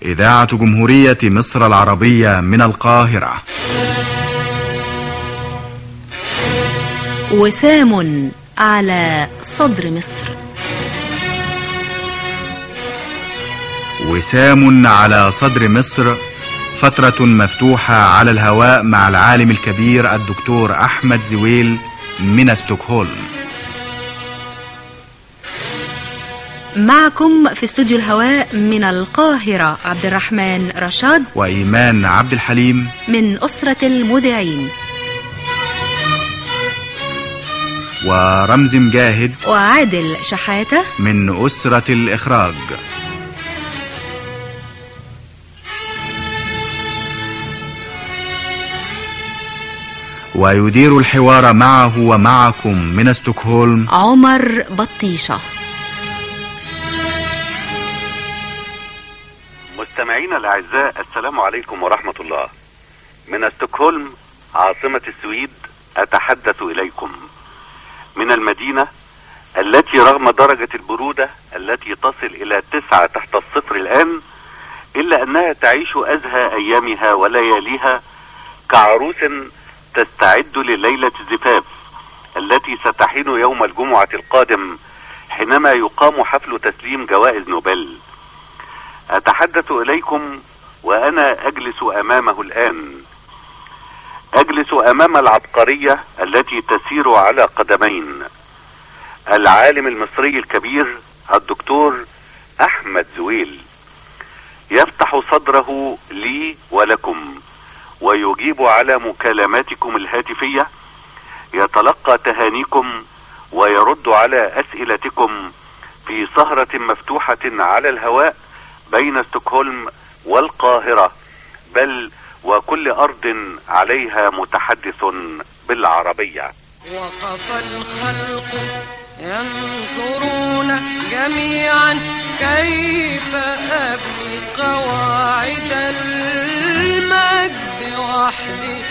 إذاعة جمهورية مصر العربية من القاهرة وسام على صدر مصر وسام على صدر مصر فترة مفتوحة على الهواء مع العالم الكبير الدكتور أحمد زويل من ستوكهولم معكم في استوديو الهواء من القاهرة عبد الرحمن رشاد وإيمان عبد الحليم من أسرة المذيعين ورمز مجاهد وعادل شحاتة من أسرة الإخراج ويدير الحوار معه ومعكم من ستوكهولم عمر بطيشة مستمعينا الاعزاء السلام عليكم ورحمة الله من ستوكهولم عاصمة السويد اتحدث اليكم من المدينة التي رغم درجة البرودة التي تصل الى تسعة تحت الصفر الان الا انها تعيش ازهى ايامها ولياليها كعروس تستعد لليلة الزفاف التي ستحين يوم الجمعة القادم حينما يقام حفل تسليم جوائز نوبل اتحدث اليكم وانا اجلس امامه الان اجلس امام العبقرية التي تسير على قدمين العالم المصري الكبير الدكتور احمد زويل يفتح صدره لي ولكم ويجيب على مكالماتكم الهاتفية يتلقى تهانيكم ويرد على اسئلتكم في سهرة مفتوحة على الهواء بين ستوكهولم والقاهرة بل وكل ارض عليها متحدث بالعربية وقف الخلق ينظرون جميعا كيف أبني قواعد المجد وحدي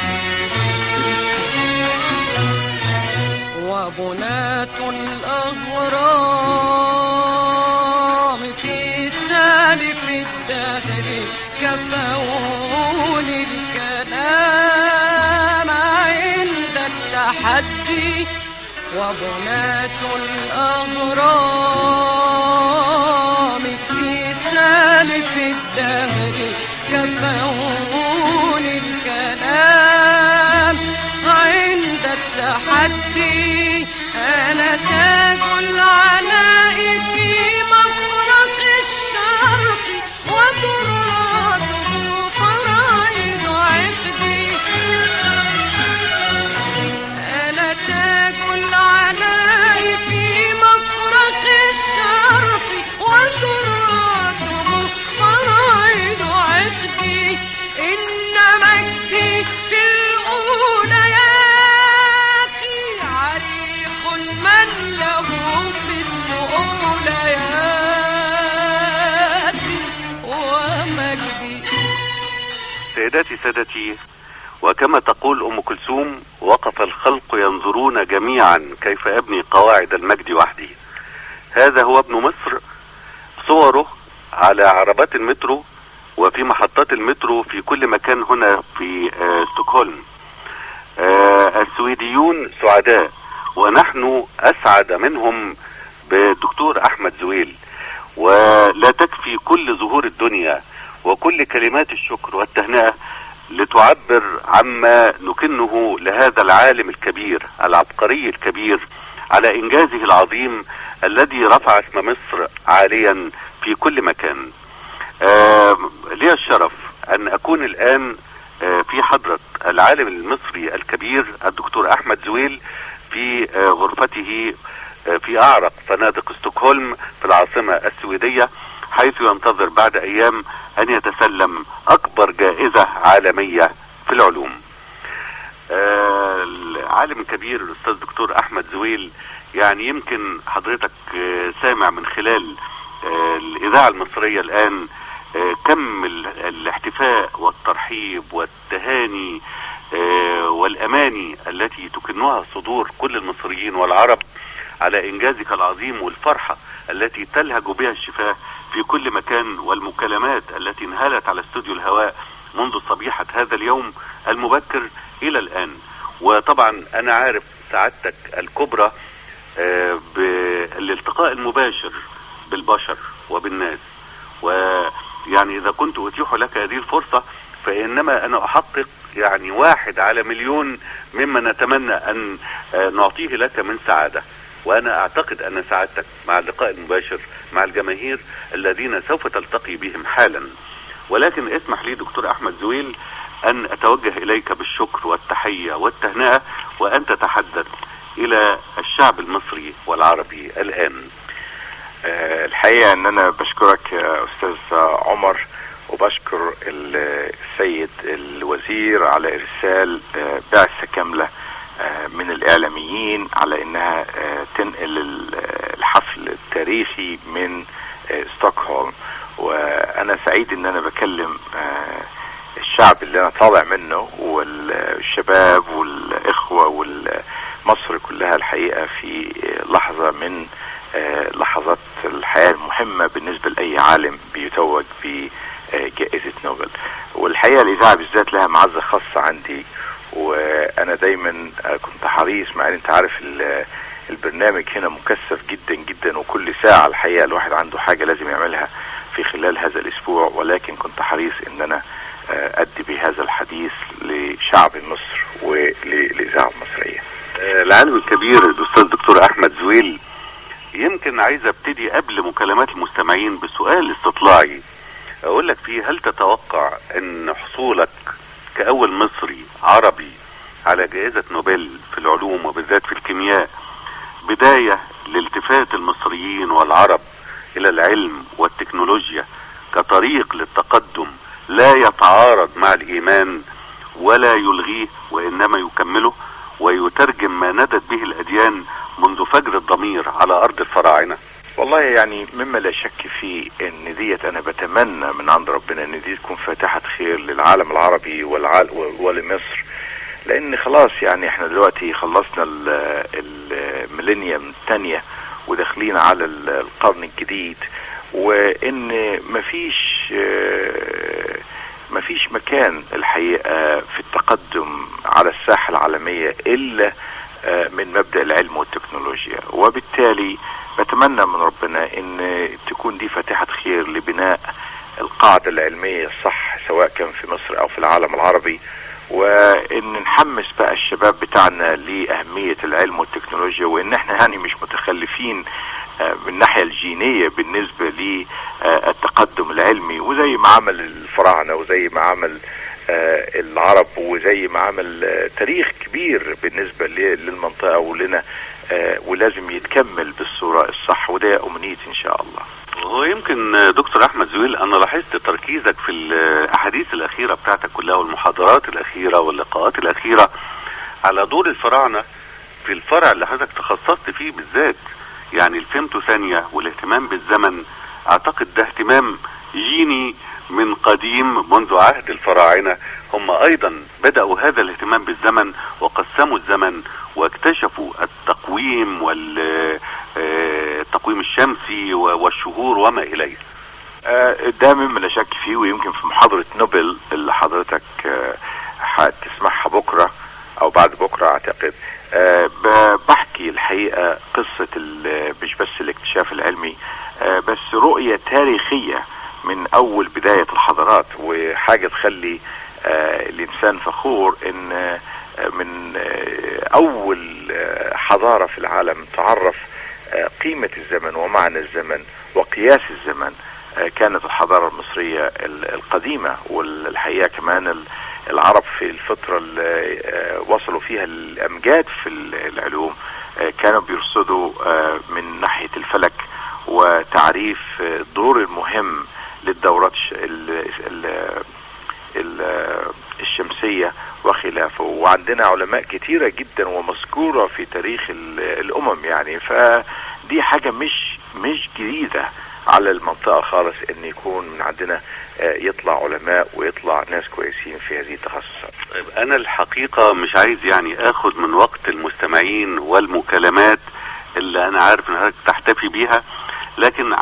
وبناة الأهرام في سالف الدهر كفوني الكلام عند التحدي وبناة الأهرام في سالف الدهر كفون الكلام عند التحدي أنا تاج العلاء في مفرق الشرق وتراته فرائض عقدي أنا تاج العلاء في مفرق الشرق وتراته فرائض عقدي إن مجدي في الأوليات عريق من له مثل أولياتي ومجدي سيداتي سادتي وكما تقول ام كلثوم وقف الخلق ينظرون جميعا كيف ابني قواعد المجد وحدي هذا هو ابن مصر صوره على عربات المترو وفي محطات المترو في كل مكان هنا في آه، ستوكهولم آه، السويديون سعداء ونحن اسعد منهم بالدكتور احمد زويل ولا تكفي كل ظهور الدنيا وكل كلمات الشكر والتهنئة لتعبر عما نكنه لهذا العالم الكبير العبقري الكبير على انجازه العظيم الذي رفع اسم مصر عاليا في كل مكان آه لي الشرف ان اكون الان آه في حضرة العالم المصري الكبير الدكتور احمد زويل في آه غرفته آه في اعرق فنادق ستوكهولم في العاصمة السويدية حيث ينتظر بعد ايام ان يتسلم اكبر جائزة عالمية في العلوم آه، العالم الكبير الاستاذ دكتور احمد زويل يعني يمكن حضرتك آه، سامع من خلال آه، الاذاعة المصرية الان آه، كم ال- الاحتفاء والترحيب والتهاني آه، والاماني التي تكنها صدور كل المصريين والعرب على انجازك العظيم والفرحة التي تلهج بها الشفاه في كل مكان والمكالمات التي انهالت على استوديو الهواء منذ صبيحة هذا اليوم المبكر إلى الآن وطبعا أنا عارف سعادتك الكبرى آه، بالالتقاء المباشر بالبشر وبالناس ويعني إذا كنت أتيح لك هذه الفرصة فإنما أنا أحقق يعني واحد على مليون مما نتمنى أن آه، نعطيه لك من سعادة وأنا أعتقد أن سعادتك مع اللقاء المباشر مع الجماهير الذين سوف تلتقي بهم حالا ولكن اسمح لي دكتور أحمد زويل أن أتوجه إليك بالشكر والتحية والتهنئة وأن تتحدث إلى الشعب المصري والعربي الآن آه، الحقيقة ان انا بشكرك يا استاذ عمر وبشكر ال- السيد الوزير على ارسال آه، بعثة كاملة آه، من الاعلاميين على انها آه، تنقل ال- الحفل التاريخي من آه، ستوكهولم وانا سعيد ان انا بكلم آه، الشعب اللي انا طالع منه والشباب والاخوة والمصر كلها الحقيقة في لحظة من آه، لحظات الحياة المهمة بالنسبة لأي عالم بيتوج بجائزة نوبل والحقيقة الإذاعة بالذات لها معزة خاصة عندي وأنا دايما آه، كنت حريص مع أن أنت عارف ال- البرنامج هنا مكثف جدا جدا وكل ساعة الحقيقة الواحد عنده حاجة لازم يعملها في خلال هذا الأسبوع ولكن كنت حريص أن أنا آه، أدي بهذا الحديث لشعب مصر وللإذاعة المصرية آه، العالم الكبير الأستاذ دكتور أحمد زويل يمكن عايز ابتدي قبل مكالمات المستمعين بسؤال استطلاعي اقول لك فيه هل تتوقع ان حصولك كاول مصري عربي على جائزة نوبل في العلوم وبالذات في الكيمياء بداية لالتفات المصريين والعرب الى العلم والتكنولوجيا كطريق للتقدم لا يتعارض مع الايمان ولا يلغيه وانما يكمله ويترجم ما ندت به الاديان منذ فجر الضمير على ارض الفراعنه والله يعني مما لا شك فيه ان ديت انا بتمنى من عند ربنا ان دي تكون فاتحة خير للعالم العربي والعال ولمصر لان خلاص يعني احنا دلوقتي خلصنا ال- الميلينيوم الثانية وداخلين على ال- القرن الجديد وان مفيش آه، مفيش مكان الحقيقة في التقدم على الساحة العالمية الا آه، من مبدأ العلم والتكنولوجيا وبالتالي بتمنى من ربنا ان تكون دي فاتحة خير لبناء القاعدة العلمية الصح سواء كان في مصر او في العالم العربي وان نحمس بقى الشباب بتاعنا لأهمية العلم والتكنولوجيا وان احنا يعني مش متخلفين آه، من الناحية الجينية بالنسبة للتقدم العلمي وزي ما عمل الفراعنة وزي ما عمل آه، العرب وزي ما عمل آه، تاريخ كبير بالنسبة ل- للمنطقة ولنا آه، ولازم يتكمل بالصورة الصح وده أمنيتي إن شاء الله هو يمكن آه، دكتور احمد زويل انا لاحظت تركيزك في الاحاديث الاخيره بتاعتك كلها والمحاضرات الاخيره واللقاءات الاخيره على دور الفراعنه في الفرع اللي حضرتك تخصصت فيه بالذات يعني الفيمتو ثانيه والاهتمام بالزمن اعتقد ده اهتمام جيني من قديم منذ عهد الفراعنه هم ايضا بداوا هذا الاهتمام بالزمن وقسموا الزمن واكتشفوا التقويم وال آه، التقويم الشمسي و- والشهور وما اليه آه، ده مما لا شك فيه ويمكن في محاضرة نوبل اللي حضرتك آه، هتسمعها بكرة او بعد بكرة اعتقد آه، ب- بحكي الحقيقة قصة ال- مش بس الاكتشاف العلمي آه، بس رؤية تاريخية من اول بداية الحضارات وحاجة تخلي آه، الانسان فخور ان آه، من آه، اول آه، حضارة في العالم تعرف آه، قيمة الزمن ومعنى الزمن وقياس الزمن آه، كانت الحضارة المصرية ال- القديمة والحقيقة كمان ال- العرب في الفترة اللي آه، وصلوا فيها الأمجاد في ال- العلوم آه، كانوا بيرصدوا آه، من ناحية الفلك وتعريف آه، الدور المهم للدورات الش- ال- ال- ال- الشمسية وخلافه وعندنا علماء كتيرة جدا ومذكورة في تاريخ ال- الأمم يعني فدي حاجة مش مش جديدة على المنطقة خالص ان يكون من عندنا آه، يطلع علماء ويطلع ناس كويسين في هذه التخصصات طيب انا الحقيقة مش عايز يعني اخد من وقت المستمعين والمكالمات اللي انا عارف ان حضرتك تحتفي بيها لكن عايز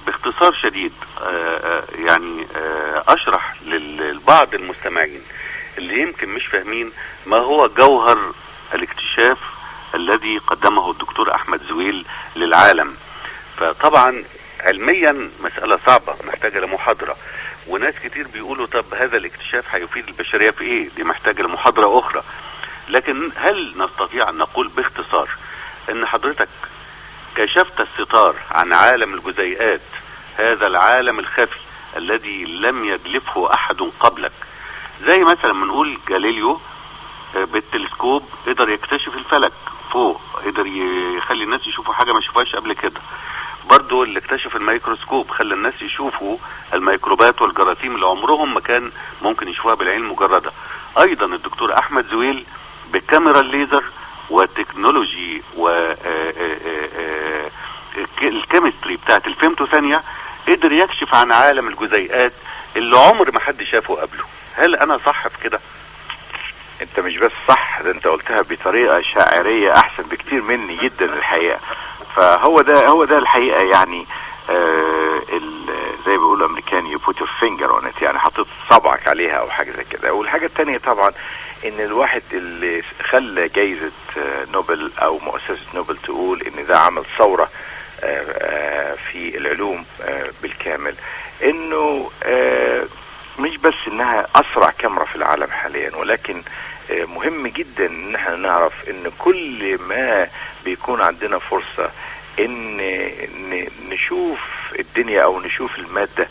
باختصار شديد آه، آه، يعني آه، اشرح للبعض المستمعين اللي يمكن مش فاهمين ما هو جوهر الاكتشاف الذي قدمه الدكتور احمد زويل للعالم فطبعا علميا مسألة صعبة محتاجة لمحاضرة وناس كتير بيقولوا طب هذا الاكتشاف هيفيد البشرية في ايه دي محتاجة لمحاضرة اخرى لكن هل نستطيع ان نقول باختصار ان حضرتك كشفت الستار عن عالم الجزيئات هذا العالم الخفي الذي لم يجلفه احد قبلك زي مثلا بنقول جاليليو آه، بالتلسكوب قدر يكتشف الفلك فوق قدر ي- يخلي الناس يشوفوا حاجه ما شافوهاش قبل كده برضو اللي اكتشف الميكروسكوب خلى الناس يشوفوا الميكروبات والجراثيم اللي عمرهم ما كان ممكن يشوفوها بالعين المجرده ايضا الدكتور احمد زويل بكاميرا الليزر وتكنولوجي و آه، آه، آه، آه، الك- الكيمستري بتاعت الفيمتو ثانيه قدر يكشف عن عالم الجزيئات اللي عمر ما حد شافه قبله هل انا صح في كده انت مش بس صح ده انت قلتها بطريقه شاعريه احسن بكتير مني جدا الحقيقه فهو ده هو ده الحقيقه يعني آه ال- زي ما بيقولوا الامريكان يو بوت يور فينجر اون يعني حطيت صبعك عليها او حاجه زي كده والحاجه الثانيه طبعا ان الواحد اللي خلى جايزه آه، نوبل او مؤسسه نوبل تقول ان ده عمل ثوره آه، آه، في العلوم آه، بالكامل انه آه، مش بس انها اسرع كاميرا في العالم حاليا ولكن آه، مهم جدا ان احنا نعرف ان كل ما بيكون عندنا فرصة ان ن- نشوف الدنيا او نشوف المادة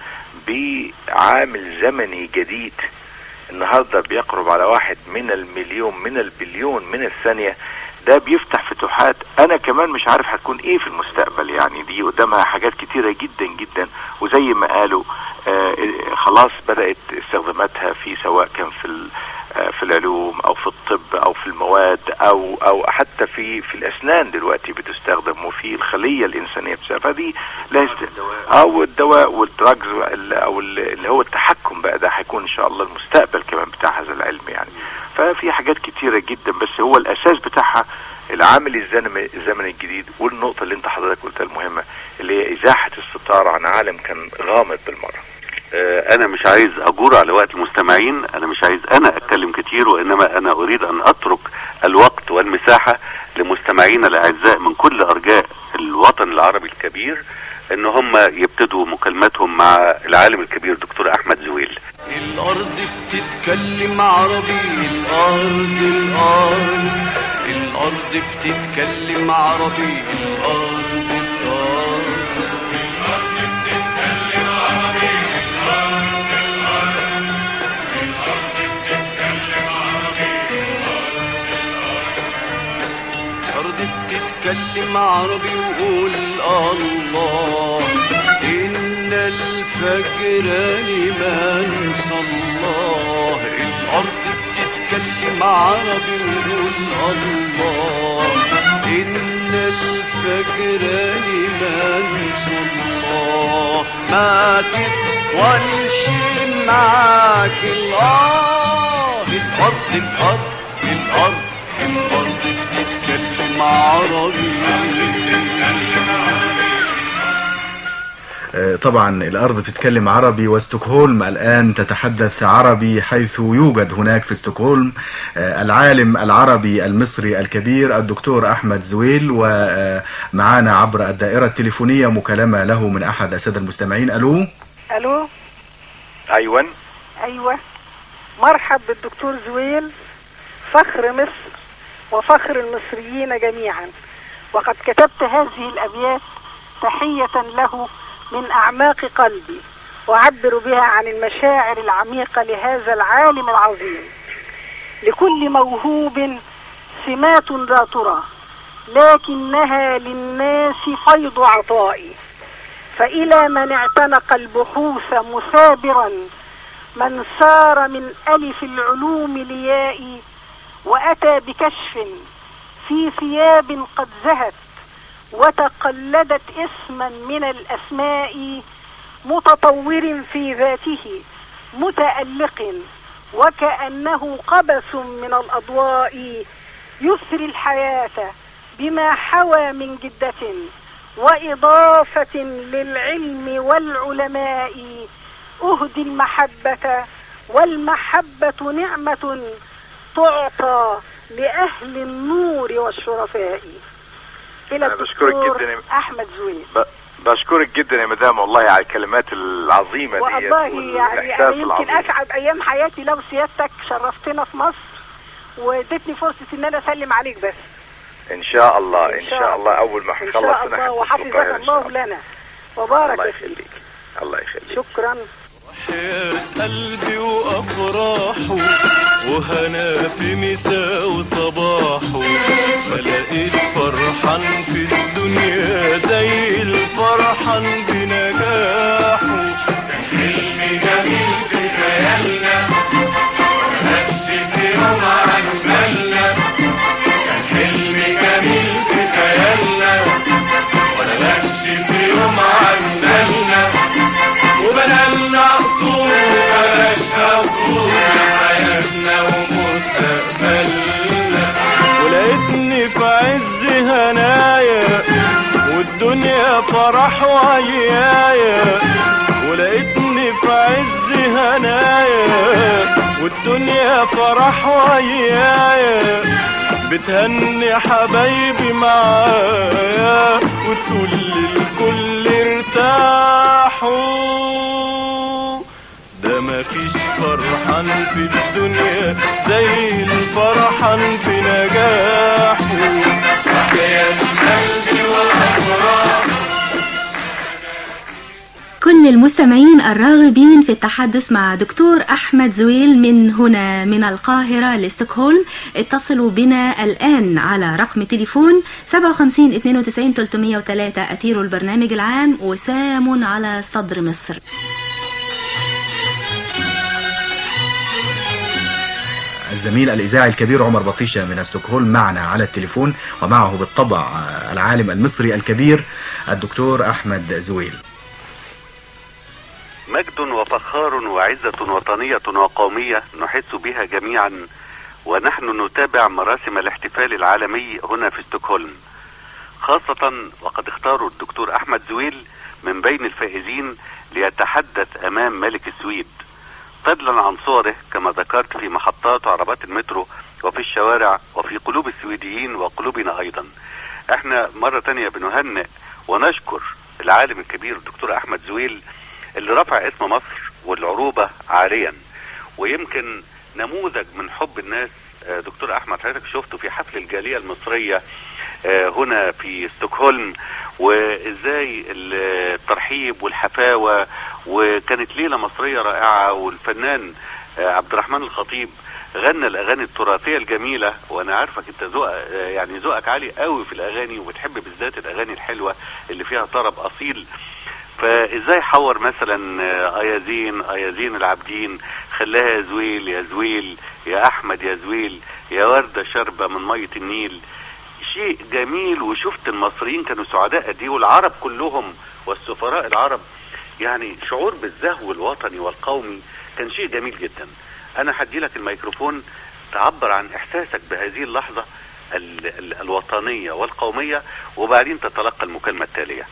بعامل زمني جديد النهارده بيقرب على واحد من المليون من البليون من الثانية ده بيفتح فتوحات انا كمان مش عارف هتكون ايه في المستقبل يعني دي قدامها حاجات كتيرة جدا جدا وزي ما قالوا آه خلاص بدأت استخداماتها في سواء كان في ال- آه، في العلوم او في الطب او في المواد او او حتى في في الاسنان دلوقتي بتستخدم وفي الخليه الانسانيه بتستخدم فدي لا يست... او الدواء والدراجز وال- او ال- اللي هو التحكم بقى ده هيكون ان شاء الله المستقبل كمان بتاع هذا العلم يعني ففي حاجات كتيره جدا بس هو الاساس بتاعها العامل الزمني الزمني الجديد والنقطه اللي انت حضرتك قلتها المهمه اللي هي ازاحه الستار عن عالم كان غامض بالمره آه، انا مش عايز اجور على وقت المستمعين انا مش عايز انا اتكلم كتير وانما انا اريد ان اترك الوقت والمساحة لمستمعينا الاعزاء من كل ارجاء الوطن العربي الكبير ان هم يبتدوا مكالماتهم مع العالم الكبير دكتور احمد زويل الأرض بتتكلم عربي الأرض الأرض الأرض بتتكلم عربي الأرض الأرض الأرض بتتكلم عربي وقول الله إن الفجر لمن صلاه الأرض بتتكلم عربي وقول الله إن الفجر لمن صلاه ما تطولش معاك الآه الأرض الأرض الأرض الأرض بتتكلم عربي آه، طبعا الأرض بتتكلم عربي وستوكهولم الآن تتحدث عربي حيث يوجد هناك في ستوكهولم آه، العالم العربي المصري الكبير الدكتور أحمد زويل ومعانا عبر الدائرة التليفونية مكالمة له من أحد السادة المستمعين ألو الو ايوه ايوه مرحب بالدكتور زويل فخر مصر وفخر المصريين جميعا وقد كتبت هذه الابيات تحيه له من اعماق قلبي اعبر بها عن المشاعر العميقه لهذا العالم العظيم لكل موهوب سمات لا ترى لكنها للناس فيض عطائي فإلى من اعتنق البحوث مثابرا من سار من ألف العلوم لياء وأتى بكشف في ثياب قد زهت وتقلدت اسما من الأسماء متطور في ذاته متألق وكأنه قبس من الأضواء يثري الحياة بما حوى من جدة وإضافة للعلم والعلماء أهدي المحبة والمحبة نعمة تعطى لأهل النور والشرفاء إلى أنا بشكرك الدكتور جداً يا- أحمد زويل ب- بشكرك جدا يا مدام والله على الكلمات العظيمه دي والله يعني أنا يمكن أسعد أيام حياتي لو سيادتك شرفتنا في مصر وادتني فرصة إن أنا أسلم عليك بس ان شاء الله ان إن شاء شاء الله اول ما إن هنخلص شاء هنا الله هنكون في وحفظك القاهرة إن شاء الله لنا وبارك الله فيك يخليك الله يخليك شكرا حياة قلبي وأفراحه وهنا في مساء وصباحه ما لقيت فرحان في الدنيا زي الفرحان بنجاحه كان حلم جميل في خيالنا ماتش في يوم عن بالنا كان حلم جميل في خيالنا ولا ماتش في يوم عن بالنا وبنالنا قصور وبلاش قصور حياتنا ومستقبلنا ولقيتني في عز هنايا والدنيا فرح وعيايا ولقيتني في عز هنايا والدنيا فرح وعيايا بتهني حبايبي معايا وتقول للكل ارتاحوا ده مفيش فرحان في الدنيا زي الفرحان في نجاحه وحياة قلبي وأفراح كل المستمعين الراغبين في التحدث مع دكتور أحمد زويل من هنا من القاهرة لستوكهولم اتصلوا بنا الآن على رقم تليفون 57 92 303 أثير البرنامج العام وسام على صدر مصر الزميل الإذاعي الكبير عمر بطيشة من ستوكهولم معنا على التليفون ومعه بالطبع آه، العالم المصري الكبير الدكتور أحمد زويل مجد وفخار وعزة وطنية وقومية نحس بها جميعا ونحن نتابع مراسم الاحتفال العالمي هنا في ستوكهولم خاصة وقد اختاروا الدكتور أحمد زويل من بين الفائزين ليتحدث أمام ملك السويد فضلا عن صوره كما ذكرت في محطات وعربات المترو وفي الشوارع وفي قلوب السويديين وقلوبنا أيضا احنا مرة تانية بنهنئ ونشكر العالم الكبير الدكتور أحمد زويل اللي رفع اسم مصر والعروبة عاريا ويمكن نموذج من حب الناس آه، دكتور احمد حضرتك شفته في حفل الجاليه المصريه آه، هنا في ستوكهولم وازاي الترحيب والحفاوه وكانت ليله مصريه رائعه والفنان آه، عبد الرحمن الخطيب غنى الاغاني التراثيه الجميله وانا عارفك انت ذوق آه، يعني ذوقك عالي قوي في الاغاني وبتحب بالذات الاغاني الحلوه اللي فيها طرب اصيل فازاي حور مثلا آه، ايازين ايازين العابدين خلاها يا زويل يا زويل يا احمد يا زويل يا ورده شربه من ميه النيل شيء جميل وشفت المصريين كانوا سعداء قد ايه والعرب كلهم والسفراء العرب يعني شعور بالزهو الوطني والقومي كان شيء جميل جدا انا هدي لك الميكروفون تعبر عن احساسك بهذه اللحظه ال ال الوطنيه والقوميه وبعدين تتلقى المكالمه التاليه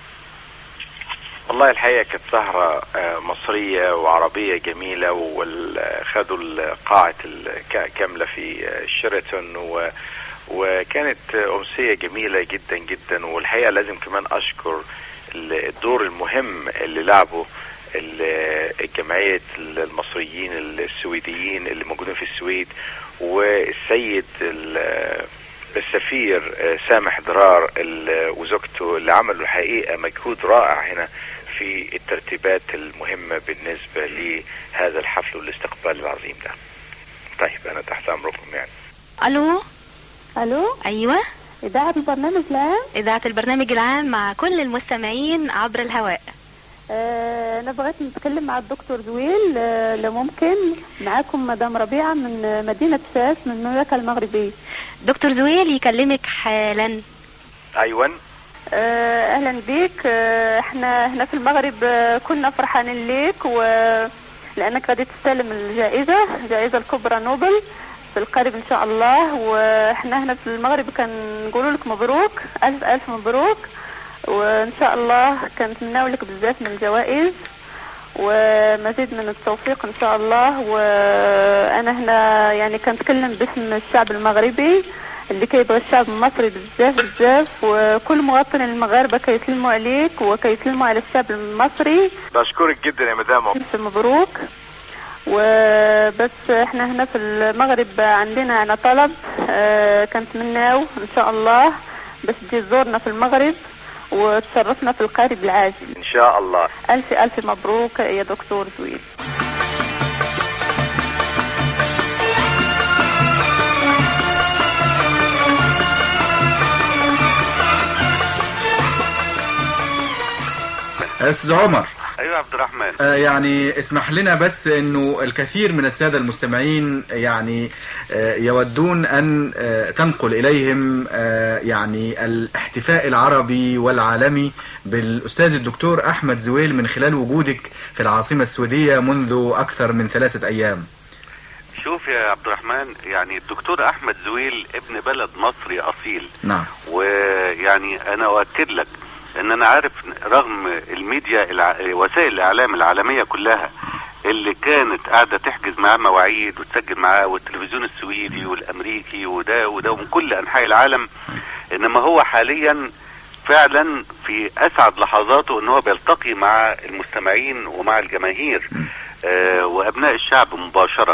والله الحقيقة كانت سهرة آه، مصرية وعربية جميلة وخدوا قاعة الك- كاملة في آه، شيراتون و وكانت أمسية جميلة جدا جدا والحقيقة لازم كمان أشكر الدور المهم اللي لعبه ال- الجمعية المصريين السويديين اللي موجودين في السويد والسيد ال- السفير آه، سامح درار ال- وزوجته اللي عملوا الحقيقة مجهود رائع هنا في الترتيبات المهمة بالنسبة لهذا الحفل والاستقبال العظيم ده طيب أنا تحت أمركم يعني ألو الو أيوة اذاعه البرنامج العام إذاعة البرنامج العام مع كل المستمعين عبر الهواء آه، انا بغيت نتكلم مع الدكتور زويل آه، لو ممكن معاكم مدام ربيعه من آه، مدينه فاس من المملكه المغربيه دكتور زويل يكلمك حالا أيوة آه، اهلا بيك آه، احنا هنا في المغرب آه، كنا فرحانين ليك و لانك غادي تستلم الجائزه الجائزه الكبرى نوبل في القريب ان شاء الله واحنا هنا في المغرب كنقولوا لك مبروك الف الف مبروك وان شاء الله كنتمناو لك بزاف من الجوائز ومزيد من التوفيق ان شاء الله وانا هنا يعني كنتكلم باسم الشعب المغربي اللي كيبغي الشعب المصري بزاف بزاف وكل مواطن المغاربه كيسلموا عليك وكيسلموا على الشعب المصري بشكرك جدا يا مدام ألف مبروك وبس احنا هنا في المغرب عندنا انا طلب اه كنتمناو ان شاء الله بس تجي تزورنا في المغرب وتشرفنا في القارب العاجل ان شاء الله الف الف مبروك يا دكتور زويل استاذ عمر ايوه يا عبد الرحمن آه، يعني اسمح لنا بس انه الكثير من الساده المستمعين يعني آه، يودون ان آه، تنقل اليهم آه، يعني الاحتفاء العربي والعالمي بالاستاذ الدكتور احمد زويل من خلال وجودك في العاصمه السويديه منذ اكثر من ثلاثه ايام. شوف يا عبد الرحمن يعني الدكتور احمد زويل ابن بلد مصري اصيل نعم ويعني انا اؤكد لك ان انا عارف رغم الميديا الع... وسائل الاعلام العالميه كلها اللي كانت قاعده تحجز معاه مواعيد وتسجل معاه والتلفزيون السويدي والامريكي وده وده ومن كل انحاء العالم انما هو حاليا فعلا في اسعد لحظاته ان هو بيلتقي مع المستمعين ومع الجماهير آه وابناء الشعب مباشره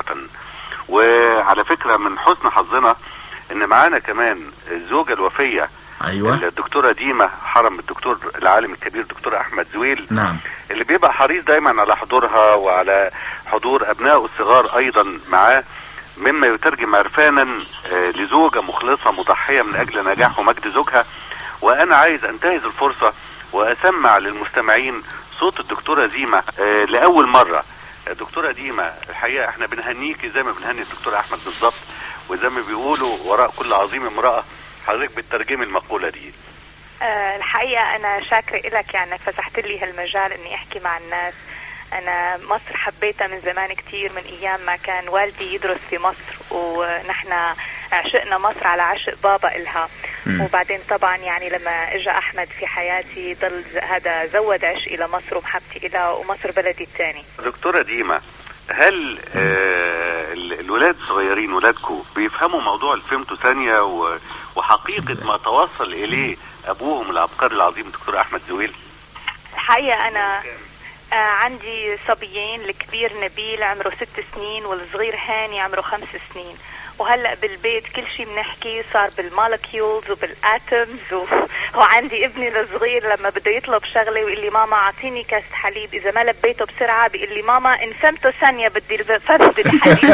وعلى فكره من حسن حظنا ان معانا كمان الزوجه الوفيه ايوه الدكتوره ديما حرم الدكتور العالم الكبير دكتور احمد زويل نعم اللي بيبقى حريص دايما على حضورها وعلى حضور ابنائه الصغار ايضا معاه مما يترجم عرفانا آه، لزوجة مخلصة مضحية من اجل نجاح ومجد زوجها وانا عايز انتهز الفرصة واسمع للمستمعين صوت الدكتورة زيمة آه، لاول مرة دكتورة ديما الحقيقة احنا بنهنيكي زي ما بنهني الدكتور احمد بالظبط وزي ما بيقولوا وراء كل عظيم امرأة حضرتك بتترجمي المقولة دي آه، الحقيقة أنا شاكرة إلك يعني إنك فتحت لي هالمجال إني أحكي مع الناس أنا مصر حبيتها من زمان كتير من أيام ما كان والدي يدرس في مصر ونحن عشقنا مصر على عشق بابا إلها مم. وبعدين طبعا يعني لما اجى أحمد في حياتي ضل ز- هذا زود عشقي لمصر ومحبتي إلها ومصر بلدي الثاني دكتورة ديما هل آه ال- الولاد الصغيرين ولادكم بيفهموا موضوع الفيمتو ثانية و- وحقيقة ما توصل إليه أبوهم العبقري العظيم دكتور أحمد زويل الحقيقة أنا آه عندي صبيين الكبير نبيل عمره ست سنين والصغير هاني عمره خمس سنين وهلا بالبيت كل شيء بنحكي صار بالمولكيولز وبالاتومز و... وعندي ابني الصغير لما بده يطلب شغله ويقول لي ماما اعطيني كاس حليب اذا ما لبيته بسرعه بيقول لي ماما ان فهمته ثانيه بدي الفم بالحليب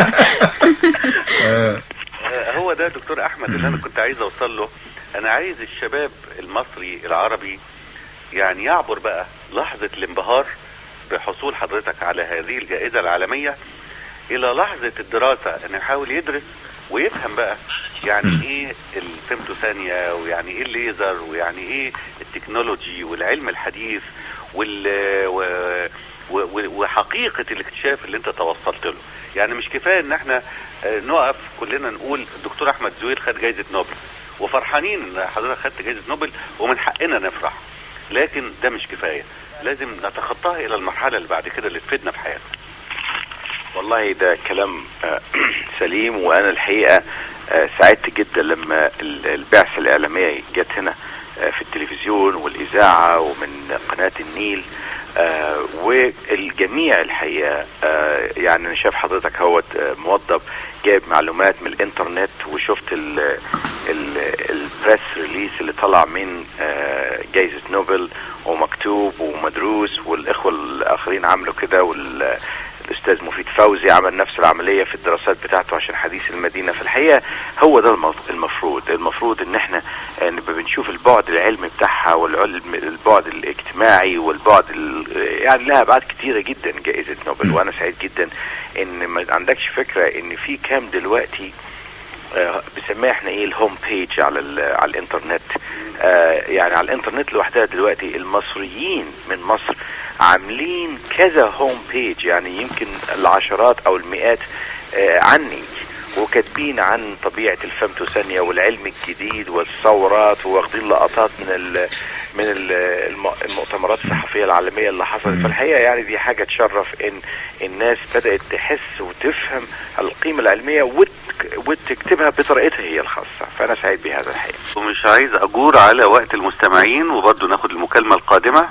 آه، آه، هو ده دكتور احمد اللي انا كنت عايز اوصل له انا عايز الشباب المصري العربي يعني يعبر بقى لحظة الانبهار بحصول حضرتك على هذه الجائزة العالمية الى لحظة الدراسة انه يحاول يدرس ويفهم بقى يعني ايه الفيمتو ثانية ويعني ايه الليزر ويعني ايه التكنولوجي والعلم الحديث وال و... و... و... وحقيقة الاكتشاف اللي انت توصلت له يعني مش كفاية ان احنا آه، نقف كلنا نقول الدكتور احمد زويل خد جائزة نوبل وفرحانين ان حضرتك خدت جائزة نوبل ومن حقنا نفرح لكن ده مش كفاية لازم نتخطاها الى المرحلة اللي بعد كده اللي تفيدنا في حياتنا والله ده كلام آه، سليم وانا الحقيقه آه، سعدت جدا لما ال- البعثه الاعلاميه جت هنا آه، في التلفزيون والاذاعه ومن قناه النيل آه، والجميع الحقيقه آه، يعني انا شايف حضرتك هو موظف جايب معلومات من الانترنت وشفت ال- ال- البريس ريليس اللي طلع من آه، جائزه نوبل ومكتوب ومدروس والاخوه الاخرين عملوا كده وال الاستاذ مفيد فوزي عمل نفس العمليه في الدراسات بتاعته عشان حديث المدينه في الحقيقه هو ده المف- المفروض المفروض ان احنا آه، نبقى بنشوف البعد العلمي بتاعها والعلم البعد الاجتماعي والبعد ال- يعني لها ابعاد كتيره جدا جائزه نوبل وانا سعيد جدا ان ما عندكش فكره ان في كام دلوقتي آه، بنسميها احنا ايه الهوم بيج على ال- على الانترنت آه، يعني على الانترنت لوحدها دلوقتي المصريين من مصر عاملين كذا هوم بيج يعني يمكن العشرات او المئات آه، عني وكاتبين عن طبيعة الفمتوثانية والعلم الجديد والثورات واخدين لقطات من ال من ال- الم- المؤتمرات الصحفيه العالميه اللي حصلت فالحقيقه يعني دي حاجه تشرف ان الناس بدات تحس وتفهم القيمه العلميه وت- وتكتبها بطريقتها هي الخاصه فانا سعيد بهذا الحقيقه ومش عايز اجور على وقت المستمعين وبرضه ناخد المكالمه القادمه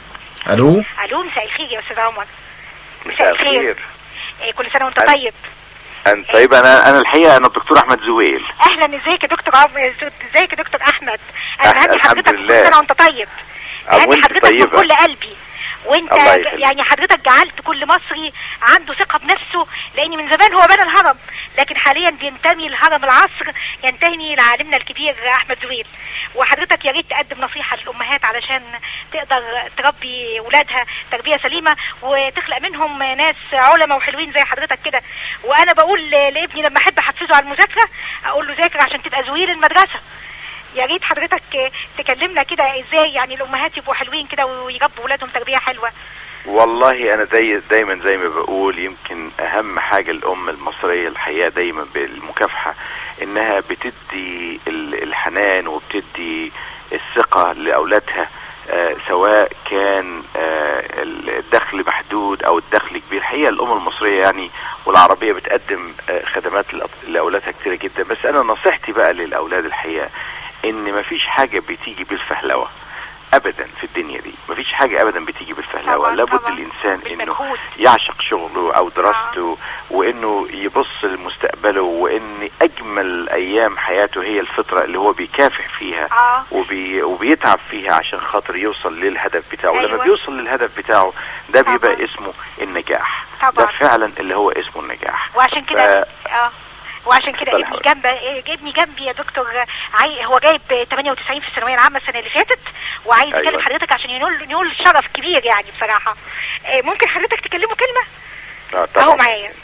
الو الو مساء الخير يا استاذ عمر مساء الخير إيه، كل سنه وانت أنا- طيب انت طيب انا انا الحقيقه انا الدكتور احمد زويل اهلا ازيك يا دكتور عمر ازيك يا دكتور احمد انا أهلا، بهني الحمد حضرتك لله. كل سنه وانت طيب أه، بهني وانت حضرتك من طيبة. كل قلبي وانت الله يخليك. يعني حضرتك جعلت كل مصري عنده ثقه بنفسه لان من زمان هو بنى الهرم لكن حاليا بينتمي لهرم العصر ينتمي لعالمنا الكبير احمد زويل وحضرتك يا ريت تقدم نصيحه للامهات علشان تقدر تربي ولادها تربيه سليمه وتخلق منهم ناس علماء وحلوين زي حضرتك كده وانا بقول لابني لما احب احفزه على المذاكره اقول له ذاكر عشان تبقى زويل المدرسه يا ريت حضرتك تكلمنا كده ازاي يعني الامهات يبقوا حلوين كده ويربوا ولادهم تربيه حلوه والله انا داي دايما زي ما بقول يمكن اهم حاجه الام المصريه الحقيقه دايما بالمكافحه انها بتدي ال- الحنان وبتدي الثقه لاولادها آه سواء كان آه الدخل محدود او الدخل كبير الحقيقه الام المصريه يعني والعربيه بتقدم آه خدمات لأط- لاولادها كتيره جدا بس انا نصيحتي بقى للاولاد الحقيقه ان مفيش حاجه بتيجي بالفهلوه ابدا في الدنيا دي مفيش حاجه ابدا بتيجي بالفهلوه طبعاً، لابد طبعاً. الانسان انه بالمجهود. يعشق شغله او دراسته وانه يبص لمستقبله وان اجمل ايام حياته هي الفتره اللي هو بيكافح فيها اه وبي وبيتعب فيها عشان خاطر يوصل للهدف بتاعه أيوة. لما بيوصل للهدف بتاعه ده بيبقى طبعاً. اسمه النجاح طبعاً. ده فعلا اللي هو اسمه النجاح وعشان كده ف- اه وعشان كده اتفضل ابني حضرتك. جنب إيه، ابني جنبي يا دكتور عاي... هو جايب 98 في الثانويه العامه السنه اللي فاتت وعايز أيوة. يكلم حضرتك عشان ينول ينول شرف كبير يعني بصراحه إيه، ممكن حضرتك تكلمه كلمه اه اهو طبعا معايا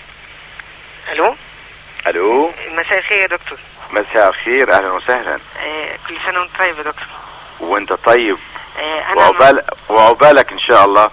الو الو مساء الخير يا دكتور مساء الخير اهلا وسهلا آه كل سنه وانت طيب يا دكتور وانت طيب آه انا وعقبال وعقبالك ان شاء الله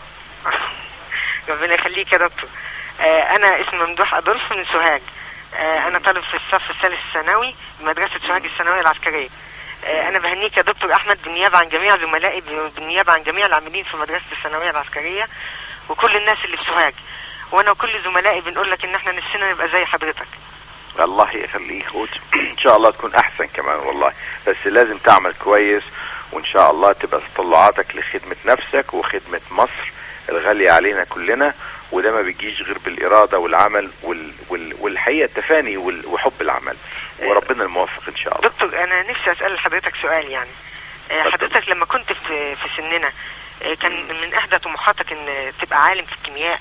ربنا يخليك يا دكتور آه انا اسمي ممدوح ادولف من سوهاج آه انا طالب في الصف الثالث الثانوي بمدرسه سوهاج الثانويه العسكريه آه انا بهنيك يا دكتور احمد بالنيابه عن جميع زملائي بالنيابه عن جميع العاملين في مدرسه الثانويه العسكريه وكل الناس اللي في سوهاج وانا وكل زملائي بنقول لك ان احنا نفسنا نبقى زي حضرتك الله يخليك وت- ان شاء الله تكون احسن كمان والله بس لازم تعمل كويس وان شاء الله تبقى تطلعاتك لخدمة نفسك وخدمة مصر الغالية علينا كلنا وده ما بيجيش غير بالإرادة والعمل وال... وال... والحقيقة التفاني وال... وحب العمل وربنا الموفق ان شاء الله دكتور انا نفسي اسال حضرتك سؤال يعني آه، اتفضل. حضرتك لما كنت في في سننا آه، كان من احدى طموحاتك ان تبقى عالم في الكيمياء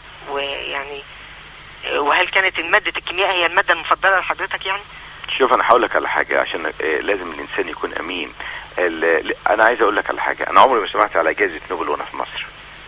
ويعني آه، وهل كانت مادة الكيمياء هي المادة المفضلة لحضرتك يعني؟ شوف انا هقول لك على حاجه عشان آه، لازم الانسان يكون امين ال- انا عايز اقول لك على حاجه انا عمري ما سمعت على جائزه نوبل وانا في مصر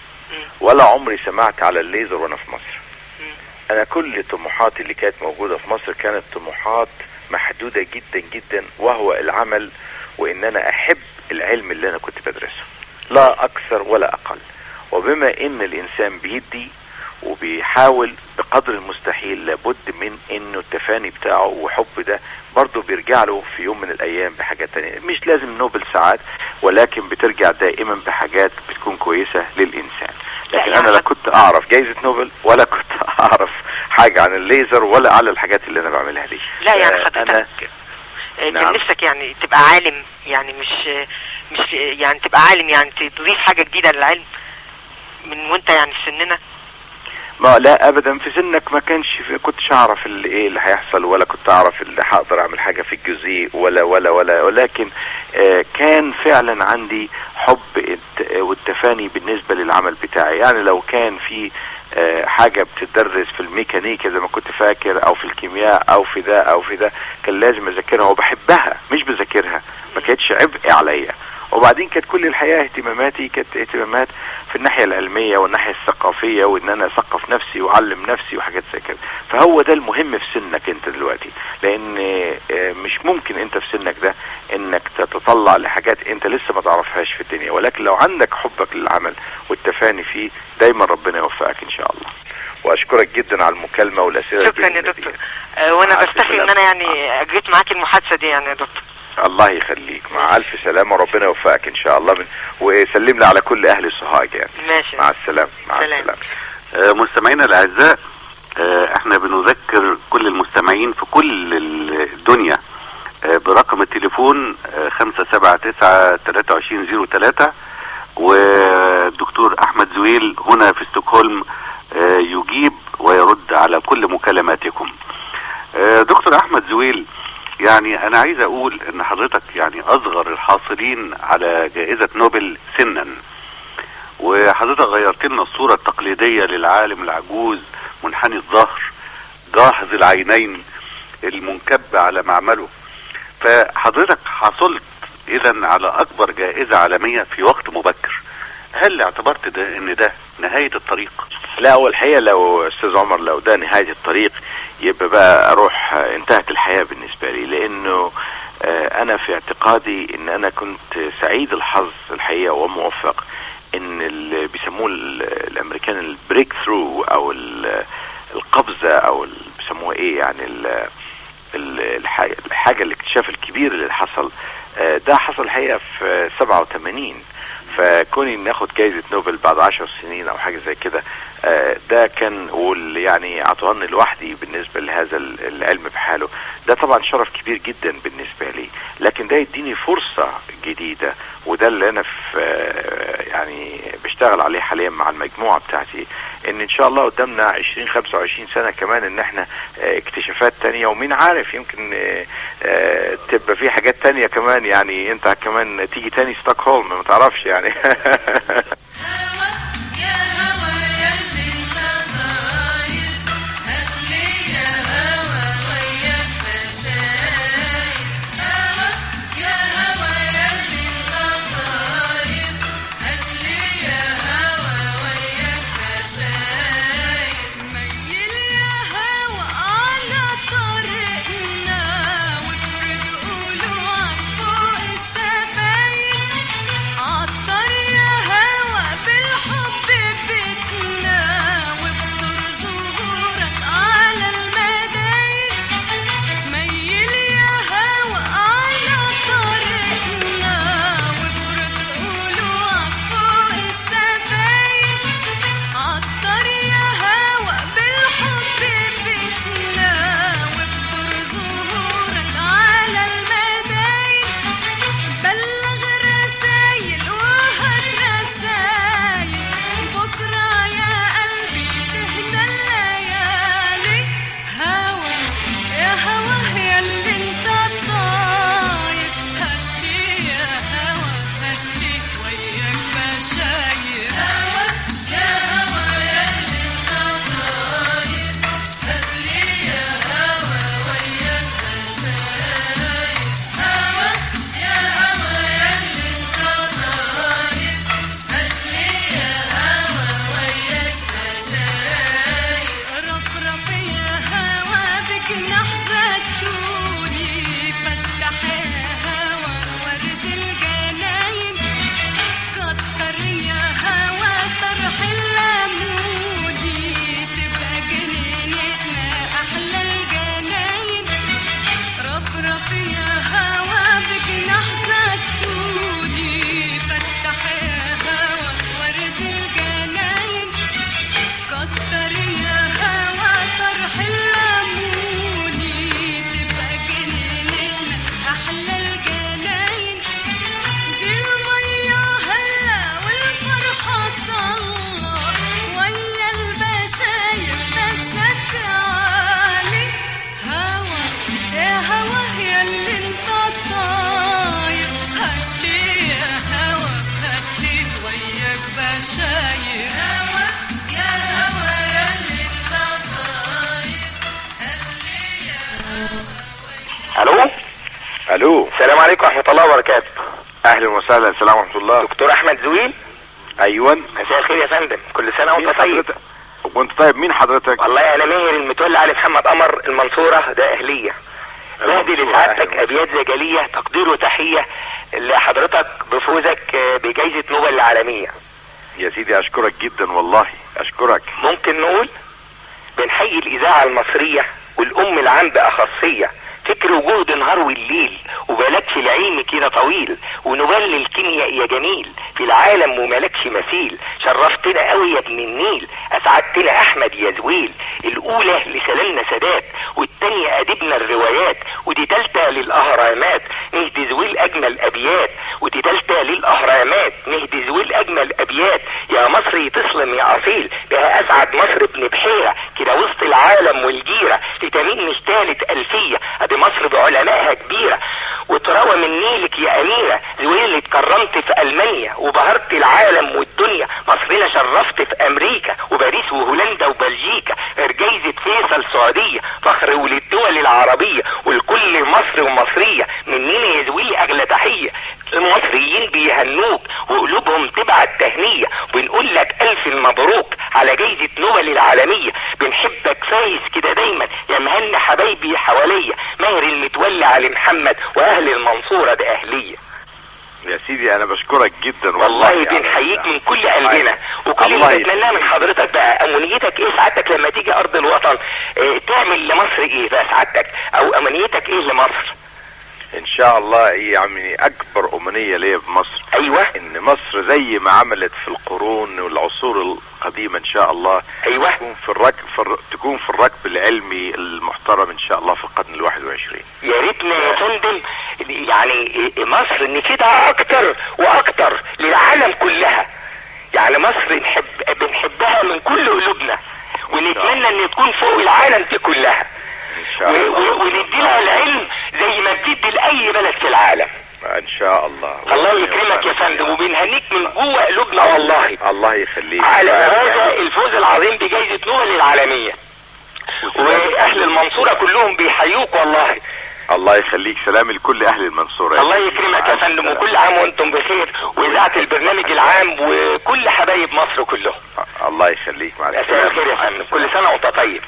ولا عمري سمعت على الليزر وانا في مصر انا كل طموحاتي اللي كانت موجوده في مصر كانت طموحات محدوده جدا جدا وهو العمل وان انا احب العلم اللي انا كنت بدرسه لا اكثر ولا اقل وبما ان الانسان بيدي وبيحاول بقدر المستحيل لابد من انه التفاني بتاعه وحب ده برضه بيرجع له في يوم من الايام بحاجات تانية مش لازم نوبل ساعات ولكن بترجع دائما بحاجات بتكون كويسة للانسان لكن انا لا كنت اعرف جائزة نوبل ولا كنت اعرف حاجة عن الليزر ولا على الحاجات اللي انا بعملها دي لا يعني آه، حضرتك انا آه، كان نعم. نفسك يعني تبقى عالم يعني مش آه، مش آه، يعني تبقى عالم يعني تضيف حاجة جديدة للعلم من وانت يعني في سننا ما لا ابدا في سنك ما كانش في كنتش اعرف اللي ايه اللي هيحصل ولا كنت اعرف اللي هقدر اعمل حاجه في الجزيء ولا ولا ولا ولكن آه كان فعلا عندي حب الت- والتفاني بالنسبه للعمل بتاعي يعني لو كان في آه حاجه بتدرس في الميكانيكا زي ما كنت فاكر او في الكيمياء او في ده او في ده كان لازم اذاكرها وبحبها مش بذاكرها ما كانتش عبء عليا وبعدين كانت كل الحياه اهتماماتي كانت اهتمامات في الناحيه العلميه والناحيه الثقافيه وان انا اثقف نفسي واعلم نفسي وحاجات زي كده فهو ده المهم في سنك انت دلوقتي لان آه، مش ممكن انت في سنك ده انك تتطلع لحاجات انت لسه ما تعرفهاش في الدنيا ولكن لو عندك حبك للعمل والتفاني فيه دايما ربنا يوفقك ان شاء الله واشكرك جدا على المكالمه والاسئله شكرا يا الجميلة دكتور دي. آه، وانا مع ألف بفتخر ان سلامة. انا يعني اجريت معاك المحادثة دي يعني يا دكتور الله يخليك مع الف سلامه وربنا يوفقك ان شاء الله من وسلم لي على كل اهل سوهاج يعني ماشي مع السلامه مع سلام. السلامه آه، مستمعينا الاعزاء آه، احنا بنذكر كل المستمعين في كل ال- الدنيا آه، برقم التليفون خمسة سبعة تسعة تلاتة وعشرين زيرو تلاتة والدكتور احمد زويل هنا في ستوكهولم آه، يجيب ويرد على كل مكالماتكم آه، دكتور احمد زويل يعني انا عايز اقول ان حضرتك يعني اصغر الحاصلين على جائزة نوبل سنا وحضرتك غيرت لنا الصورة التقليدية للعالم العجوز منحني الظهر جاهز العينين المنكب على معمله فحضرتك حصلت اذا على اكبر جائزة عالمية في وقت مبكر هل اعتبرت ده ان ده نهاية الطريق لا هو الحقيقه لو استاذ عمر لو ده نهايه الطريق يبقى بقى اروح آه، انتهت الحياه بالنسبه لي لانه آه، انا في اعتقادي ان انا كنت سعيد الحظ الحقيقه وموفق ان اللي بيسموه ال- الامريكان البريك ثرو او ال- القفزه او ال- بيسموها ايه يعني ال- ال- الح- الحاجه الاكتشاف الكبير اللي حصل آه، ده حصل الحقيقه في 87 فكوني ناخد جائزة نوبل بعد عشر سنين او حاجة زي كده آه، ده كان وال يعني اعطوهاني لوحدي بالنسبة لهذا ال- العلم بحاله ده طبعا شرف كبير جدا بالنسبة لي لكن ده يديني فرصة جديدة وده اللي انا في آه، يعني بشتغل عليه حاليا مع المجموعة بتاعتي ان ان شاء الله قدامنا 20 25 سنة كمان ان احنا آه، اكتشافات تانية ومين عارف يمكن آه، آه، تبقى في حاجات تانية كمان يعني انت كمان تيجي تاني ستوكهولم ما تعرفش يعني يا هوا يا اللي انت طاير هاتلي يا هوا وياك مشاير هوا يا هوا يا اللي انت طاير هاتلي يا هوا وياك مشاير ميل يا هوا على طريقنا وافرد قلوعك فوق السفاير عطر يا هوا بالحب بيتنا وابطر زهورك على المداير ميل يا هوا على طريقنا وافرد قلوعك فوق السفاير عطر يا هوا بالحب بيتنا وابطر زهورك على المداير بلغ رسايل وهات رسايل بكرة يا قلبي تهدى الليالي هوا يا هوا يا اللي انت طاير هاتلي يا هوا هاتلي وياك مشاير هوا يا هوا يا اللي انت طاير هاتلي يا هوا وياك مشاير هوا يا هوا يا اللي انت طاير هاتلي يا هوا وياك مشاير رفرف يا هوا بجناح زيتوني فتح يا هوا ورد الجناين كتر يا هوا طرح الليموني تبقى جنينتنا احلى الجناين رفرف يا هوا بجناح زيتوني فتح يا هوا ورد الجناين كتر يا هوا طرح الليموني تبقى جنينتنا احلى الجناين دي المية هلا والفرحة طلع ويا البشاير نزلت عالي هوا يا هوا يا اللي انت طاير هاتلي يا هوا هاتلي وياك بشاير هوا يا هوا يا اللي انت طاير هاتلي يا هوا الو الو السلام عليكم ورحمة الله وبركاته اهلا وسهلا السلام ورحمه الله دكتور أحمد زويل ايوه مساء الخير يا فندم كل سنة مين وأنت طيب حضرتك وانت طيب مين حضرتك والله أنا ماهر المتولى علي محمد قمر المنصورة ده أهلية بهدي المنصورة، لسعادتك أهلا أبيات زجلية تقدير وتحية لحضرتك بفوزك آه، بجائزة نوبل العالمية يا سيدي اشكرك جدا والله اشكرك ممكن نقول بنحيي الإذاعة المصرية والأم العام بأخصية في فكر وجهد نهار والليل وبالك في العلم كده طويل ونبال الكيمياء يا جميل في العالم ومالكش مثيل شرفتنا قوي يا ابن النيل اسعدتنا احمد يا زويل الاولى لسلالنا سادات والتانية ادبنا الروايات ودي تالتة للاهرامات نهدي زويل اجمل ابيات ودي تالتة للاهرامات نهدي زويل اجمل ابيات يا مصري تسلم يا اصيل بها اسعد مصر ابن بحيرة كده وسط العالم والجيرة لتمين مش تالت الفية ادي مصر بعلمائها كبيرة وتروى من نيلك يا اميرة زويل اتكرمت في المانيا وبهرت العالم والدنيا مصرنا شرفت في امريكا وباريس وهولندا وبلجيكا غير جايزة فيصل سعودية فخر وللدول العربية والكل مصر ومصرية مننا يا زويل اغلى تحية المصريين بيهنوك وقلوبهم تبعت تهنية بنقول لك الف مبروك على جايزة نوبل العالمية بنحبك فايز كده دايما يا مهنا حبايبي حواليا ماهر المتولي علي محمد واهل المنصورة ده اهلية يا سيدي انا بشكرك جدا والله يعني. بنحييك من كل قلبنا وكل الله اللي بتمناه من حضرتك بقى امنيتك ايه سعادتك لما تيجي ارض الوطن اه تعمل لمصر ايه بقى سعادتك او امنيتك ايه لمصر ان شاء الله يعني اكبر امنيه ليا بمصر ايوه ان مصر زي ما عملت في القرون والعصور القديمه ان شاء الله ايوه تكون في الركب في الر... تكون في الركب العلمي المحترم ان شاء الله في القرن الواحد وعشرين يا ريتنا يا فندم يعني مصر نفيدها اكتر واكتر للعالم كلها يعني مصر نحب بنحبها من كل قلوبنا ونتمنى ان تكون فوق العالم دي كلها ان شاء الله وندي لها العلم زي ما بتدي لاي بلد في العالم ان شاء الله الله يكرمك يا فندم وبنهنيك من جوه قلوبنا والله الله يخليك على هذا الفوز العظيم بجائزة نوبل العالمية واهل المنصورة كلهم بيحيوك والله الله يخليك سلام لكل اهل المنصورة الله يكرمك يا فندم وكل عام وانتم بخير واذاعة البرنامج العام وكل حبايب مصر كلهم الله يخليك مع مساء السلامة الخير يا فندم كل سنة وانت طيب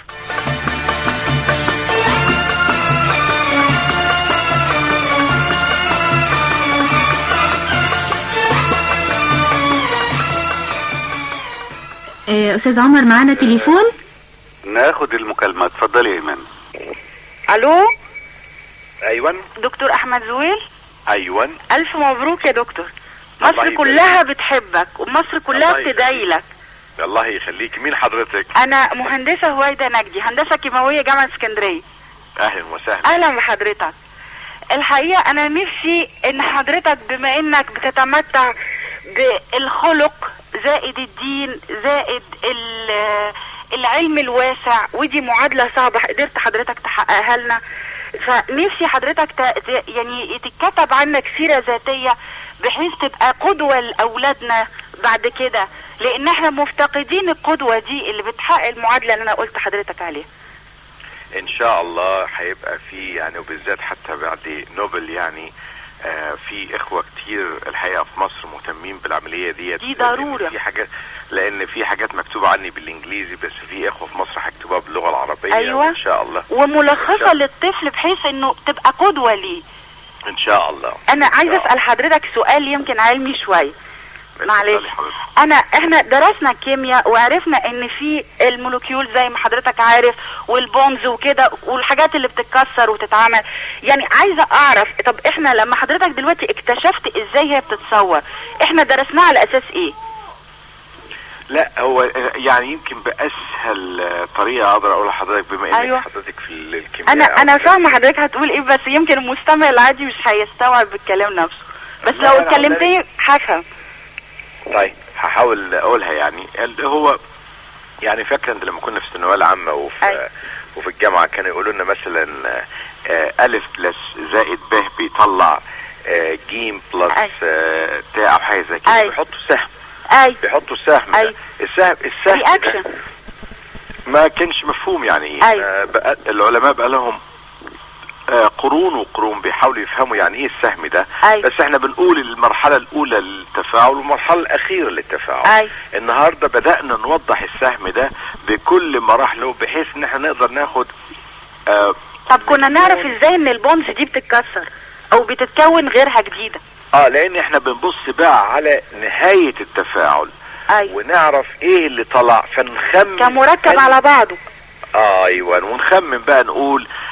آه، استاذ عمر معانا تليفون ناخد المكالمة اتفضلي يا ايمان الو ايوه دكتور احمد زويل ايوه الف مبروك يا دكتور الله مصر يبارك. كلها بتحبك ومصر كلها الله يخليك. بتدعي لك الله يخليك مين حضرتك انا مهندسه هويدا نجدي هندسه كيماويه جامعه اسكندريه اهلا وسهلا اهلا بحضرتك الحقيقه انا نفسي ان حضرتك بما انك بتتمتع بالخلق زائد الدين زائد ال- العلم الواسع ودي معادله صعبه قدرت حضرتك تحققها لنا فنفسي حضرتك ت... ت- يعني تتكتب عنك سيره ذاتيه بحيث تبقى قدوه لاولادنا بعد كده لان احنا مفتقدين القدوه دي اللي بتحقق المعادله اللي انا قلت حضرتك عليها ان شاء الله هيبقى في يعني وبالذات حتى بعد نوبل يعني آه في اخوه كتير الحقيقه في مصر مهتمين بالعمليه ديت دي لأن ضرورة. في حاجات لان في حاجات مكتوبه عني بالانجليزي بس في اخوه في مصر هيكتبوها باللغه العربيه أيوة. ان شاء الله إن وملخصه شاء- للطفل بحيث انه تبقى قدوه ليه ان شاء الله انا إن عايزه شاء اسال حضرتك سؤال يمكن علمي شويه الله. معلش اتفضلي حضرتك. انا احنا درسنا الكيمياء وعرفنا ان في المولكيول زي ما حضرتك عارف والبونز وكده والحاجات اللي بتتكسر وتتعمل يعني عايزه اعرف طب احنا لما حضرتك دلوقتي اكتشفت ازاي هي بتتصور احنا درسناها على اساس ايه لا هو آه، يعني يمكن باسهل آه، طريقه اقدر اقول لحضرتك بما انك أيوة. حضرتك في ال- الكيمياء انا انا أو كده. فاهمه حضرتك هتقول ايه بس يمكن المستمع العادي مش هيستوعب الكلام نفسه بس لا، لو أنا اتكلمتني هفهم طيب هحاول اقولها يعني اللي هو يعني فاكر انت لما كنا في الثانويه العامه وفي أي. وفي الجامعه كانوا يقولوا لنا مثلا آه، الف بلس زائد ب بيطلع آه، جيم بلس أي. آه، تاء او حاجه زي كده أي. بيحطوا سهم اي بيحطوا السهم أي. ده السهم السهم ده رياكشن ما كانش مفهوم يعني ايه أي. آه، بقى العلماء بقى لهم آه، قرون وقرون بيحاولوا يفهموا يعني ايه السهم ده أي. بس احنا بنقول المرحله الاولى للتفاعل والمرحله الاخيره للتفاعل اي النهارده بدانا نوضح السهم ده بكل مراحله بحيث ان احنا نقدر ناخد آه طب كنا نعرف ازاي ان البونز دي بتتكسر او بتتكون غيرها جديده اه لان احنا بنبص بقى على نهايه التفاعل اي ونعرف ايه اللي طلع فنخمن كمركب فن- على بعضه آه ايوه ونخمن بقى نقول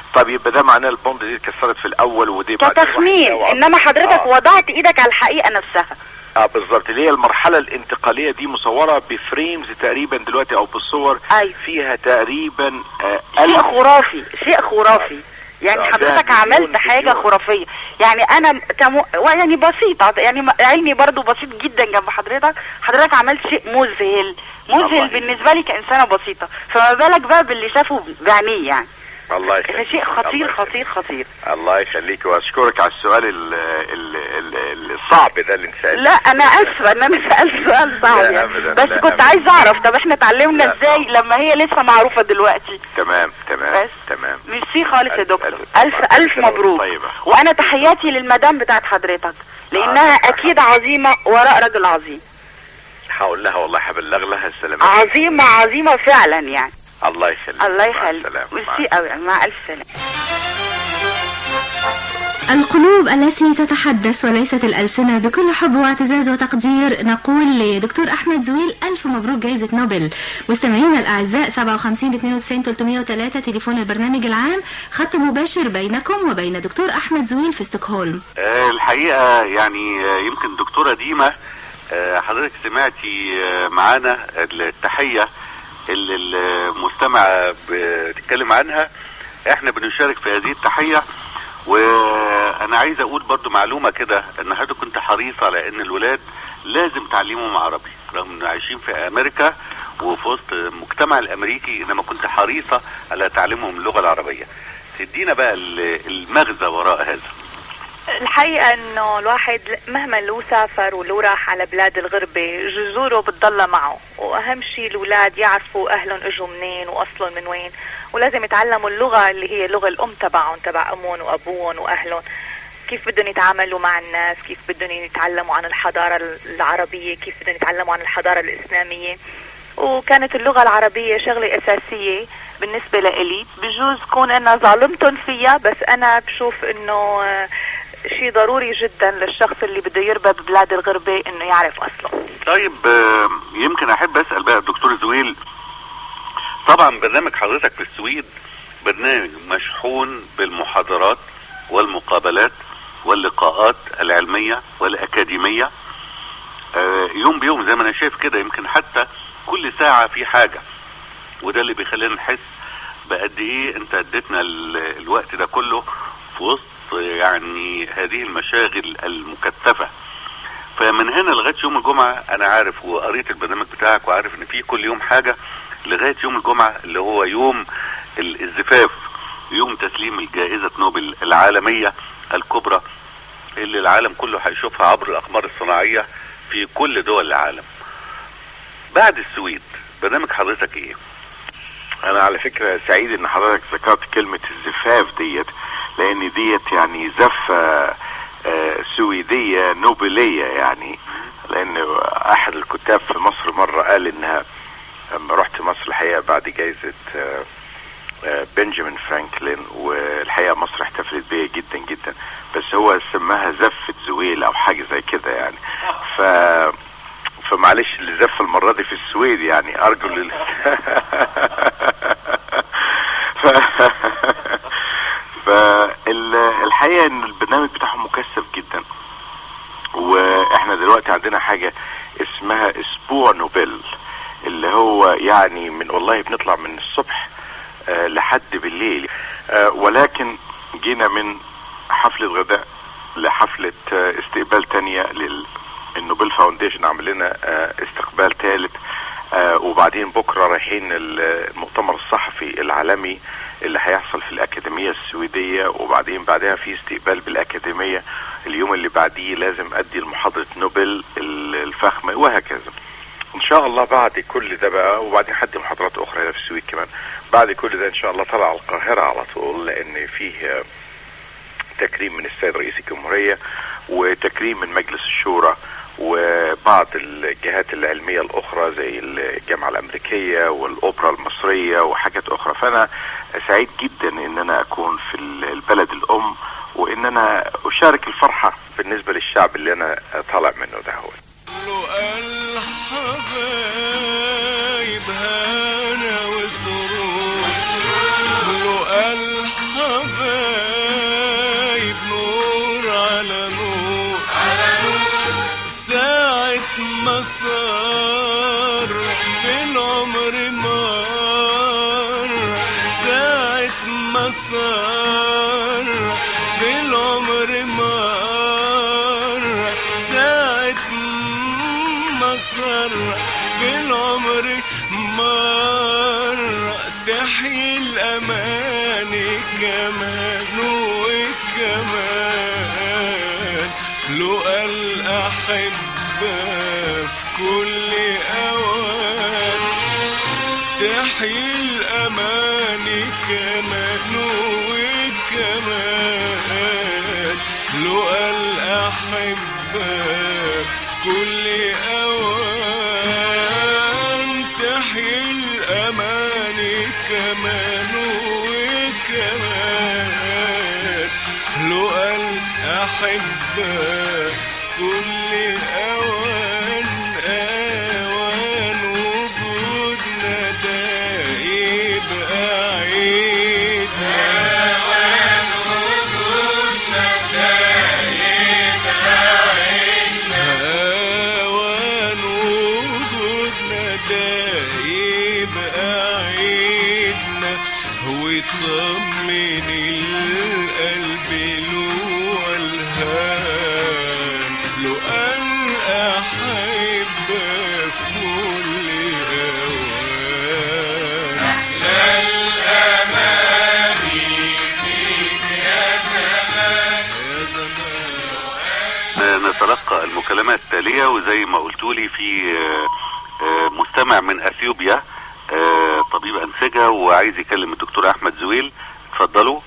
طب يبقى ده معناه البوند دي اتكسرت في الاول ودي بعدين كتخمين واحدة انما حضرتك آه. وضعت ايدك على الحقيقه نفسها اه بالظبط اللي هي المرحله الانتقاليه دي مصوره بفريمز تقريبا دلوقتي او بالصور أيوة. فيها تقريبا آه شيء ألف خرافي شيء خرافي يعني ده حضرتك مليون عملت حاجة مليون. خرافية يعني انا كم... يعني بسيطة يعني م- علمي برضو بسيط جدا جنب حضرتك حضرتك عملت شيء مذهل الله مذهل يخليك. بالنسبة لي كإنسانة بسيطة فما بالك بقى باللي شافه بعينيه يعني الله ده يخليك شيء خطير الله خطير خطير الله يخليك واشكرك على السؤال ال ال ال الصعب ده اللي انت سألته. لا انا اسفة ان انا سألت سؤال صعب لا يعني أبداً، بس لا كنت أبداً. عايز اعرف طب احنا اتعلمنا لا ازاي لما هي لسه معروفة دلوقتي تمام تمام بس. تمام ميرسي خالص يا ألف- دكتور ألف- الف طبعاً. الف سنة مبروك طيبة. وانا تحياتي للمدام بتاعت حضرتك لانها آه. اكيد عظيمة وراء رجل عظيم هقول لها والله هبلغ لها السلامات عظيمة عظيمة فعلا يعني الله يخليك الله مع يخليك السلامة. مع ميرسي قوي مع الف سلامة القلوب التي تتحدث وليست الألسنة بكل حب واعتزاز وتقدير نقول لدكتور أحمد زويل ألف مبروك جائزة نوبل مستمعينا الأعزاء 57 92 303 تليفون البرنامج العام خط مباشر بينكم وبين دكتور أحمد زويل في ستوكهولم آه، الحقيقة يعني آه، يمكن دكتورة ديما آه، حضرتك سمعتي آه، معانا التحية اللي المستمعة بتتكلم عنها احنا بنشارك في هذه التحية وانا عايز اقول برضو معلومة كده ان حضرتك كنت حريص على ان الولاد لازم تعليمهم عربي رغم ان عايشين في امريكا وفي وسط المجتمع الامريكي انما كنت حريصة على تعليمهم اللغة العربية تدينا بقى ال- المغزى وراء هذا الحقيقة انه الواحد مهما لو سافر ولو راح على بلاد الغربة جذوره بتضل معه واهم شيء الاولاد يعرفوا اهلهم اجوا منين واصلهم من وين ولازم يتعلموا اللغة اللي هي اللغة الام تبعهم تبع امهم وابوهم واهلهم كيف بدهم يتعاملوا مع الناس كيف بدهم يتعلموا عن الحضارة العربية كيف بدهم يتعلموا عن الحضارة الإسلامية وكانت اللغة العربية شغلة أساسية بالنسبة لإلي بجوز كون أنا ظالمتهم فيها بس أنا بشوف إنه آه، شيء ضروري جدا للشخص اللي بده يربى ببلاد الغربة إنه يعرف أصله طيب آه، يمكن احب اسال بقى الدكتور زويل طبعا برنامج حضرتك في السويد برنامج مشحون بالمحاضرات والمقابلات واللقاءات العلميه والاكاديميه آه، يوم بيوم زي ما انا شايف كده يمكن حتى كل ساعه في حاجه وده اللي بيخلينا نحس بقد ايه انت اديتنا ال- الوقت ده كله في وسط يعني هذه المشاغل المكثفه فمن هنا لغايه يوم الجمعه انا عارف وقريت البرنامج بتاعك وعارف ان في كل يوم حاجه لغايه يوم الجمعه اللي هو يوم ال- الزفاف يوم تسليم الجائزه نوبل العالميه الكبرى اللي العالم كله هيشوفها عبر الاقمار الصناعيه في كل دول العالم. بعد السويد برنامج حضرتك ايه؟ انا على فكرة سعيد ان حضرتك ذكرت كلمة الزفاف ديت لان ديت يعني زفة آه، سويدية نوبلية يعني لان احد الكتاب في مصر مرة قال انها لما رحت مصر الحقيقة بعد جايزة آه، آه، بنجامين فرانكلين والحقيقة مصر احتفلت بيا جدا جدا بس هو سماها زفة زويل او حاجة زي كده يعني ف فمعلش اللي زف المرة دي في السويد يعني ارجو لل... ف... فالحقيقة ان البرنامج بتاعهم مكثف جدا واحنا دلوقتي عندنا حاجة اسمها اسبوع نوبل اللي هو يعني من والله بنطلع من الصبح آه لحد بالليل آه ولكن جينا من حفلة غداء لحفلة آه استقبال تانية للنوبل فاونديشن عامل لنا آه استقبال ثالث آه وبعدين بكرة رايحين المؤتمر الصحفي العالمي اللي هيحصل في الأكاديمية السويدية وبعدين بعدها في استقبال بالأكاديمية اليوم اللي بعديه لازم أدي المحاضرة نوبل الفخمة وهكذا ان شاء الله بعد كل ده بقى وبعدين حدي محاضرات اخرى هنا في السويد كمان بعد كل ده ان شاء الله طلع على القاهرة على طول لان فيه تكريم من السيد رئيس الجمهورية وتكريم من مجلس الشورى وبعض الجهات العلمية الأخرى زي الجامعة الأمريكية والأوبرا المصرية وحاجات أخرى فأنا سعيد جدا إن أنا أكون في البلد الأم وإن أنا أشارك الفرحة بالنسبة للشعب اللي أنا طالع منه ده هو الحبايب هانا وسرور له الحبايب مسار في العمر مرة ساعة مسار في العمر مرة تحيي الأماني كمان وكمان لقى الأحبة في كل أوان تحيي الأماني كمان وكمان لقى الأحبة في كل أوان تحيي الأماني كمان وكمان لقى الأحبة في كل أوان أوان وجودنا ده يبقى عيدنا أوان وجودنا ده يبقى عيدنا أوان وجودنا ده يبقى عيدنا ويطمن القلب له والهان له الأحبة في كل أوان أحلى الأماني فيك يا زمان يا زمان نتلقى المكالمات التالية وزي ما قلتوا لي في آه، آه، مستمع من اثيوبيا آه، طبيب انسجة وعايز يكلم الدكتور احمد زويل اتفضلوا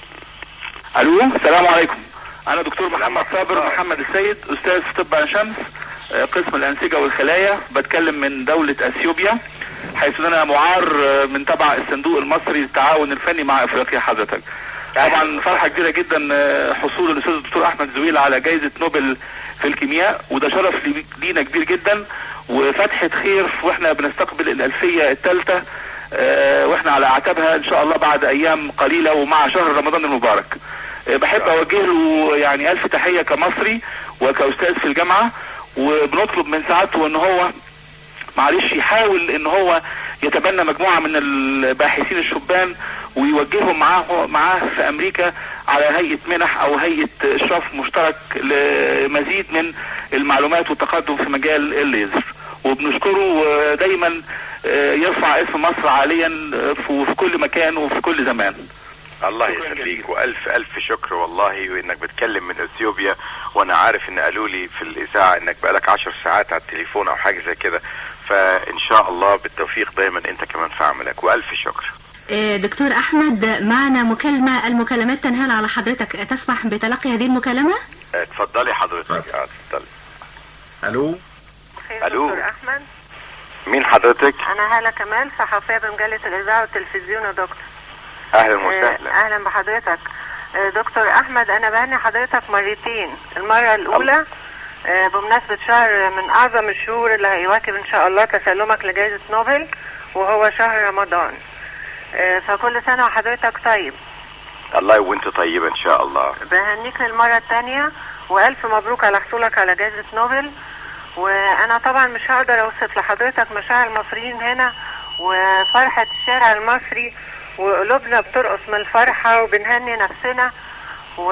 الو السلام عليكم انا دكتور محمد صابر محمد السيد استاذ في طب عين شمس آه، قسم الانسجه والخلايا بتكلم من دوله اثيوبيا حيث انا معار آه، من تبع الصندوق المصري للتعاون الفني مع افريقيا حضرتك طبعا فرحه كبيره جدا آه، حصول الاستاذ الدكتور احمد زويل على جائزه نوبل في الكيمياء وده شرف لي- لينا كبير جدا وفتحه خير واحنا بنستقبل الالفيه الثالثه واحنا على اعتابها ان شاء الله بعد ايام قليله ومع شهر رمضان المبارك آه، بحب اوجه له يعني الف تحيه كمصري وكاستاذ في الجامعه وبنطلب من سعادته ان هو معلش يحاول ان هو يتبنى مجموعه من الباحثين الشبان ويوجههم معاه معاه في امريكا على هيئه منح او هيئه اشراف مشترك لمزيد من المعلومات والتقدم في مجال الليزر وبنشكره آه، دايما آه، يرفع اسم مصر عاليا آه، في في كل مكان وفي كل زمان الله يخليك والف الف شكر والله وانك بتكلم من اثيوبيا وانا عارف ان قالوا لي في الاذاعه انك بقالك عشر ساعات على التليفون او حاجه زي كده فان شاء الله بالتوفيق دايما انت كمان في عملك والف شكر آه، دكتور أحمد معنا مكالمة المكالمات تنهال على حضرتك تسمح بتلقي هذه المكالمة؟ اه، اتفضلي حضرتك اه اتفضلي الو الو دكتور احمد مين حضرتك انا هاله كمال صحفيه بمجله الاذاعه والتلفزيون يا دكتور اهلا آه، وسهلا اهلا بحضرتك آه، دكتور احمد انا بهني حضرتك مرتين المره الاولى آه، بمناسبه شهر من اعظم الشهور اللي هيواكب ان شاء الله تسلمك لجائزه نوبل وهو شهر رمضان آه، فكل سنه وحضرتك طيب الله وانت طيبه ان شاء الله بهنيك للمرة التانية وألف مبروك على حصولك على جائزة نوبل وأنا طبعا مش هقدر أوصف لحضرتك مشاعر المصريين هنا وفرحة الشارع المصري وقلوبنا بترقص من الفرحة وبنهني نفسنا و...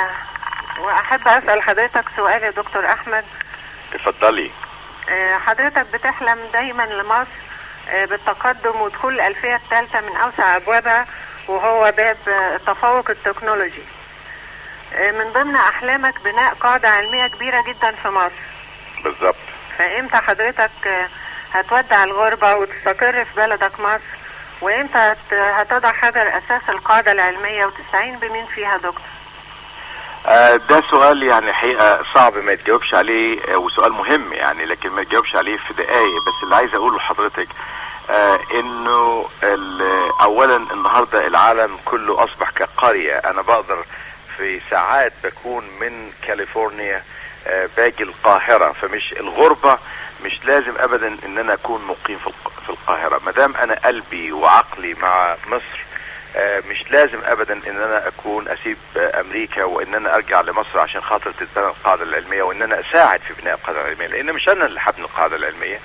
وأحب أسأل حضرتك سؤال يا دكتور أحمد اتفضلي آه، حضرتك بتحلم دايما لمصر آه، بالتقدم ودخول الألفية الثالثة من أوسع أبوابها وهو باب آه، التفوق التكنولوجي آه، من ضمن أحلامك بناء قاعدة علمية كبيرة جدا في مصر بالظبط فإمتى حضرتك آه، هتودع الغربة وتستقر في بلدك مصر وإمتى هت- هتضع حجر أساس القاعدة العلمية وتستعين بمين فيها يا دكتور آه، ده سؤال يعني الحقيقة صعب ما يتجاوبش عليه آه، وسؤال مهم يعني لكن ما يتجاوبش عليه في دقايق بس اللي عايز اقوله لحضرتك آه، انه ال- اولا النهاردة العالم كله اصبح كقرية انا بقدر في ساعات بكون من كاليفورنيا آه، باجي القاهرة فمش الغربة مش لازم ابدا ان انا اكون مقيم في الق- في القاهرة مادام انا قلبي وعقلي مع مصر آه، مش لازم ابدا ان انا اكون اسيب آه، امريكا وان انا ارجع لمصر عشان خاطر تتبنى القاعده العلميه وان انا اساعد في بناء القاعده العلميه لان مش انا اللي هبني القاعده العلميه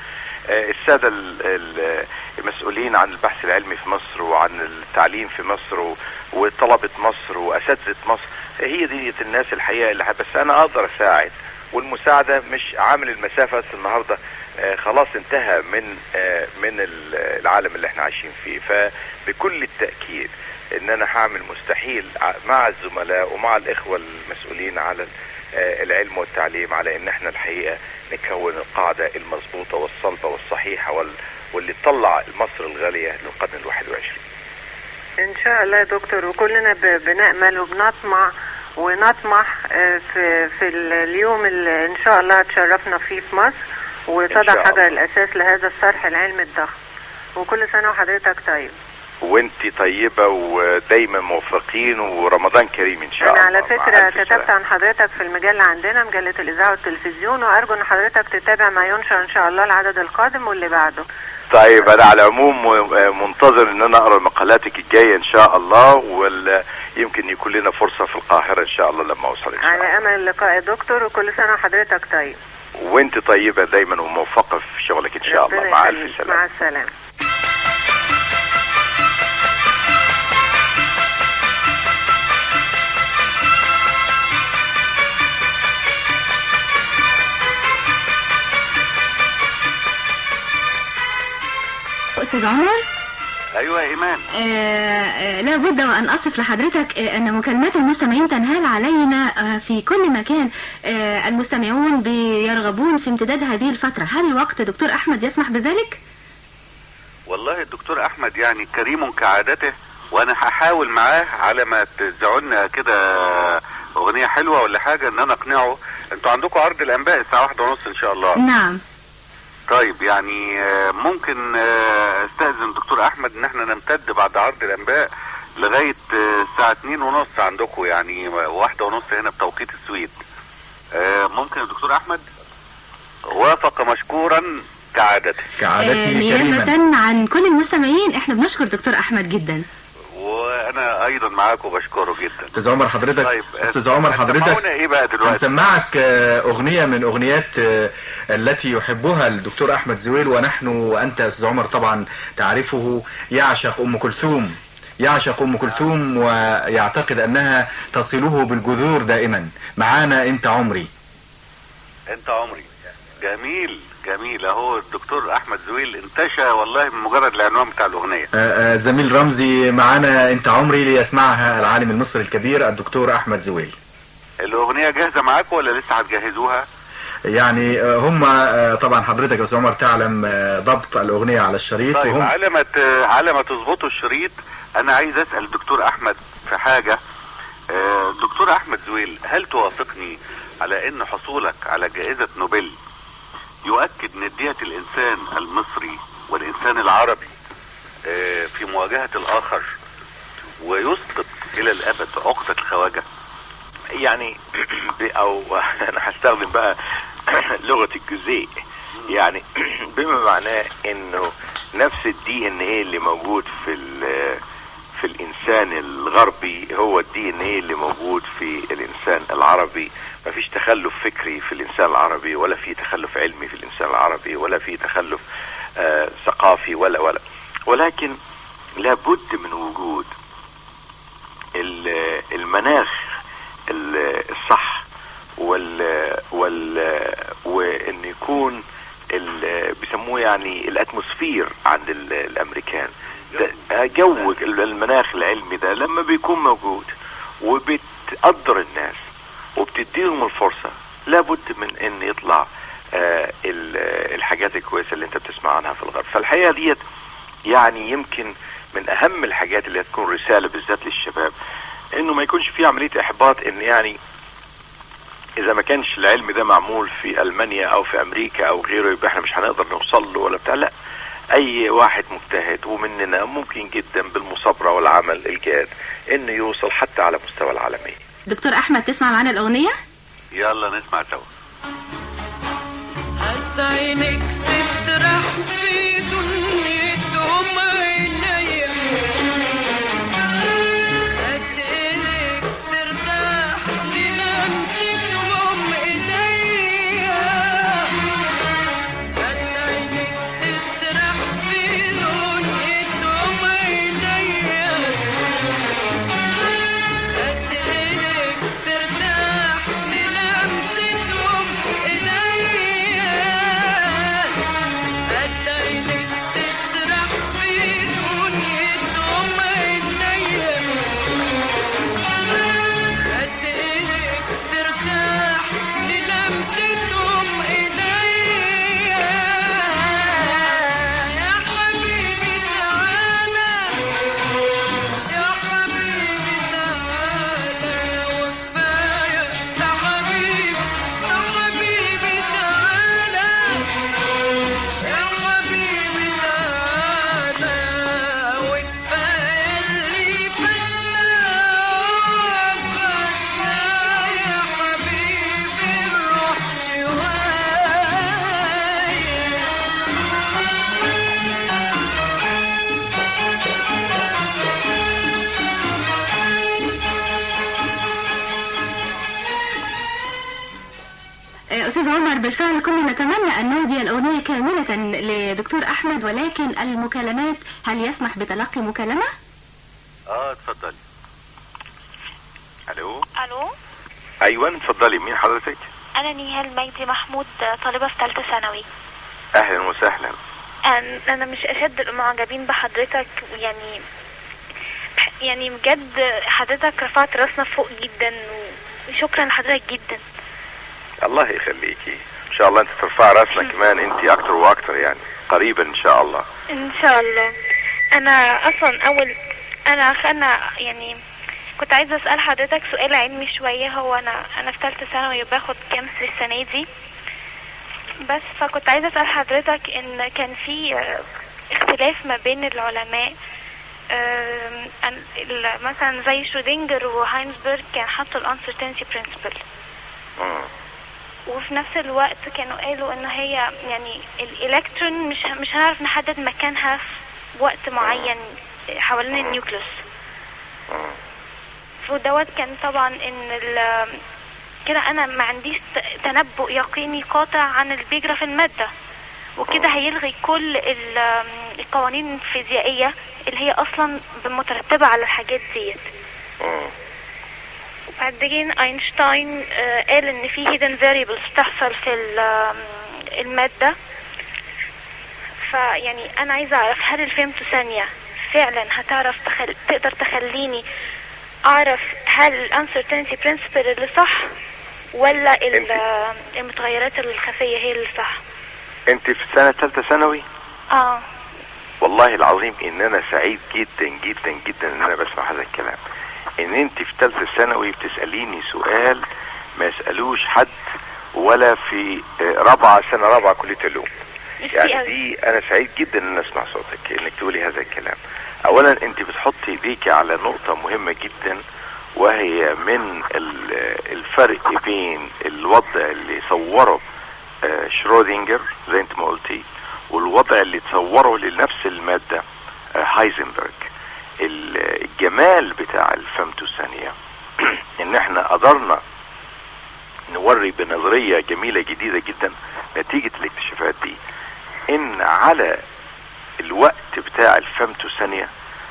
آه، الساده ال- ال- المسؤولين عن البحث العلمي في مصر وعن التعليم في مصر و- وطلبه مصر واساتذه مصر هي دي الناس الحقيقه اللي ح- بس انا اقدر اساعد والمساعده مش عامل المسافه بس النهارده آه، خلاص انتهى من آه، من ال- العالم اللي احنا عايشين فيه فبكل التاكيد ان انا هعمل مستحيل ع- مع الزملاء ومع الاخوه المسؤولين على آه، العلم والتعليم على ان احنا الحقيقه نكون القاعده المضبوطه والصلبه والصحيحه وال واللي تطلع مصر الغاليه للقرن الواحد وعشرين ان شاء الله يا دكتور وكلنا ب- بنأمل وبنطمع ونطمح آه، في في ال- اليوم اللي ان شاء الله تشرفنا فيه في مصر إن وتضع شاء حجر الله. الاساس لهذا الصرح العلمي الضخم وكل سنه وحضرتك طيب وانت طيبه ودايما موفقين ورمضان كريم ان شاء انا الله على مع فكره ألف كتبت سلامة. عن حضرتك في المجله عندنا مجله الاذاعه والتلفزيون وارجو ان حضرتك تتابع ما ينشر ان شاء الله العدد القادم واللي بعده طيب انا على العموم م- منتظر ان انا اقرا مقالاتك الجايه ان شاء الله ويمكن يكون لنا فرصه في القاهره ان شاء الله لما اوصل ان شاء الله على امل اللقاء يا دكتور وكل سنه وحضرتك طيب وانت طيبه دايما وموفقه في شغلك ان شاء الله ربنا مع يخليك. الف سلامه مع السلامه أستاذ عمر ايوه يا ايمان آه، آه، لابد وأن أصف لحضرتك آه، أن مكالمات المستمعين تنهال علينا آه، في كل مكان آه، المستمعون بيرغبون في امتداد هذه الفترة هل الوقت دكتور أحمد يسمح بذلك؟ والله الدكتور احمد يعني كريم كعادته وانا هحاول معاه على ما تذيعوا لنا كده اغنيه حلوه ولا حاجه ان انا اقنعه انتوا عندكم عرض الانباء الساعه واحدة ونص ان شاء الله نعم طيب يعني آه، ممكن آه، استاذن الدكتور احمد ان احنا نمتد بعد عرض الانباء لغايه آه، الساعه اتنين ونص عندكم يعني واحدة ونص هنا بتوقيت السويد آه، ممكن الدكتور احمد وافق مشكورا كعادته آه، نيابة عن كل المستمعين احنا بنشكر دكتور أحمد جدا وانا ايضا معاكم بشكره جدا استاذ عمر حضرتك طيب استاذ عمر حضرتك هتسمعونا ايه بقى دلوقتي هنسمعك آه، اغنيه من اغنيات آه، التي يحبها الدكتور احمد زويل ونحن وانت يا استاذ عمر طبعا تعرفه يعشق ام كلثوم يعشق ام كلثوم ويعتقد انها تصله بالجذور دائما معانا انت عمري انت عمري جميل جميل اهو الدكتور احمد زويل انتشى والله من مجرد العنوان بتاع الاغنيه آه، آه، زميل رمزي معانا انت عمري ليسمعها العالم المصري الكبير الدكتور احمد زويل الاغنيه جاهزه معاكم ولا لسه هتجهزوها يعني آه، هم آه، طبعا حضرتك يا استاذ عمر تعلم آه، ضبط الاغنيه على الشريط طيب وهم على ما ت- على ما تظبطوا الشريط انا عايز اسال الدكتور احمد في حاجه آه، دكتور احمد زويل هل توافقني على ان حصولك على جائزه نوبل يؤكد نديه الانسان المصري والانسان العربي آه، في مواجهه الاخر ويسقط الى الابد عقده الخواجه يعني ب- او انا هستخدم بقى لغه الجزيء يعني بما معناه انه نفس الدي ان ايه اللي موجود في ال- في الانسان الغربي هو الدي ان ايه اللي موجود في الانسان العربي مفيش تخلف فكري في الانسان العربي ولا في تخلف علمي في الانسان العربي ولا في تخلف آه ثقافي ولا ولا ولكن لابد من وجود ال- المناخ ال- الصح وال وال وان يكون ال- بيسموه يعني الاتموسفير عند ال- الامريكان ده جو المناخ العلمي ده لما بيكون موجود وبتقدر الناس وبتديهم الفرصة لابد من ان يطلع آه، ال- الحاجات الكويسة اللي انت بتسمع عنها في الغرب فالحقيقة ديت يعني يمكن من اهم الحاجات اللي هتكون رسالة بالذات للشباب انه ما يكونش في عملية احباط ان يعني اذا ما كانش العلم ده معمول في المانيا او في امريكا او غيره يبقى احنا مش هنقدر نوصل له ولا بتاع لا اي واحد مجتهد ومننا ممكن جدا بالمصابرة والعمل الجاد انه يوصل حتى على مستوى العالمية دكتور أحمد تسمع معانا الأغنية؟ يلا نسمع سوا هات عينك تسرح في دنيتهم عينيا هات ايدك ترتاح للمستهم ايديا هات عينك عمر بالفعل كنا نتمنى أن نهدي الأغنية كاملة لدكتور أحمد ولكن المكالمات هل يسمح بتلقي مكالمة؟ اه اتفضلي الو الو ايوه اتفضلي مين حضرتك انا نيهال مجدي محمود طالبه في ثالثه ثانوي اهلا وسهلا أن- انا مش اشد المعجبين بحضرتك ويعني يعني بجد حضرتك رفعت راسنا فوق جدا وشكرا لحضرتك جدا الله يخليكي ان شاء الله انت ترفع راسنا كمان انت اكتر واكتر يعني قريبا ان شاء الله ان شاء الله انا اصلا اول انا انا يعني كنت عايزه اسال حضرتك سؤال علمي شويه هو انا انا في ثالثه ثانوي وباخد كيمستري السنه دي بس فكنت عايزه اسال حضرتك ان كان في آه، اختلاف ما بين العلماء آم، أن- ال- مثلا زي شرودنجر وهاينزبرج كان حطوا الانسرتينتي برنسبل وفي نفس الوقت كانوا قالوا ان هي يعني الالكترون مش مش هنعرف نحدد مكانها في وقت معين حوالين النيوكليوس ودوت كان طبعا ان ال كده انا ما عنديش ت- تنبؤ يقيني قاطع عن اللي بيجرى في المادة وكده هيلغي كل ال- القوانين الفيزيائية اللي هي اصلا مترتبة على الحاجات ديت وبعدين اينشتاين آه، قال ان في hidden variables بتحصل في ال- آم، المادة فيعني انا عايزة اعرف هل الفيمتو ثانية فعلا هتعرف تخل... تقدر تخليني اعرف هل الانسرتينتي برنسبل اللي صح ولا ال- آم، المتغيرات الخفية هي اللي صح انت في سنة ثالثة ثانوي اه والله العظيم ان انا سعيد جدا جدا جدا ان انا بسمع هذا الكلام ان انت في ثالثة ثانوي بتسأليني سؤال ما يسألوش حد ولا في آه، رابعة سنة رابعة كلية علوم يعني دي انا سعيد جدا ان انا اسمع صوتك انك تقولي هذا الكلام اولا انت بتحطي ايديك على نقطة مهمة جدا وهي من ال- الفرق بين الوضع اللي صوره آه، شرودنجر زي انت ما قلتي والوضع اللي تصوره لنفس المادة آه، هايزنبرج ال- الجمال بتاع الفمتو الثانية ان احنا قدرنا نوري بنظرية جميلة جديدة جدا نتيجة الاكتشافات دي ان على الوقت بتاع الفمتو ثانية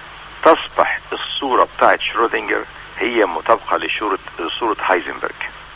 تصبح الصورة بتاعت شرودنجر هي مطابقة لصورة صورة هايزنبرج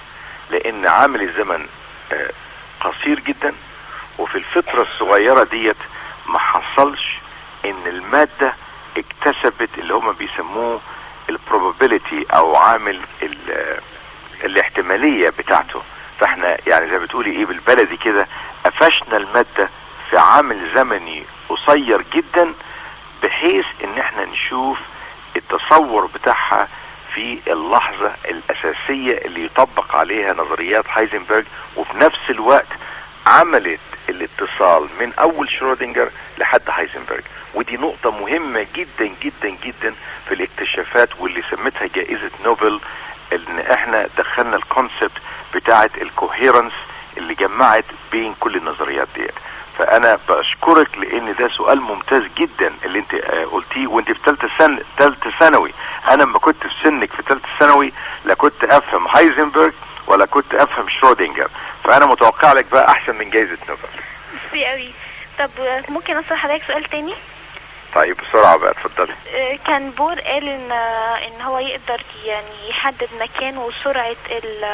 لان عامل الزمن آه، قصير جدا وفي الفترة الصغيرة ديت ما حصلش ان المادة اكتسبت اللي هما بيسموه البروبابيليتي او عامل ال- الاحتمالية بتاعته فاحنا يعني زي ما بتقولي ايه بالبلدي كده قفشنا المادة في عامل زمني قصير جدا بحيث ان احنا نشوف التصور بتاعها في اللحظة الأساسية اللي يطبق عليها نظريات هايزنبرج وفي نفس الوقت عملت الاتصال من أول شرودنجر لحد هايزنبرج ودي نقطة مهمة جدا جدا جدا في الاكتشافات واللي سمتها جائزة نوبل ان احنا دخلنا الكونسبت بتاعة الكوهيرنس اللي جمعت بين كل النظريات ديت فانا بشكرك لان ده سؤال ممتاز جدا اللي انت آه، قلتيه وانت في ثالثه سنه ثالثه ثانوي انا لما كنت في سنك في ثالثه ثانوي لا كنت افهم هايزنبرج ولا كنت افهم شرودنجر فانا متوقع لك بقى احسن من جائزه نوبل ميرسي قوي طب آه، ممكن اسال حضرتك سؤال تاني طيب بسرعه بقى اتفضلي آه، كان بور قال ان آه، ان هو يقدر يعني يحدد مكان وسرعة ال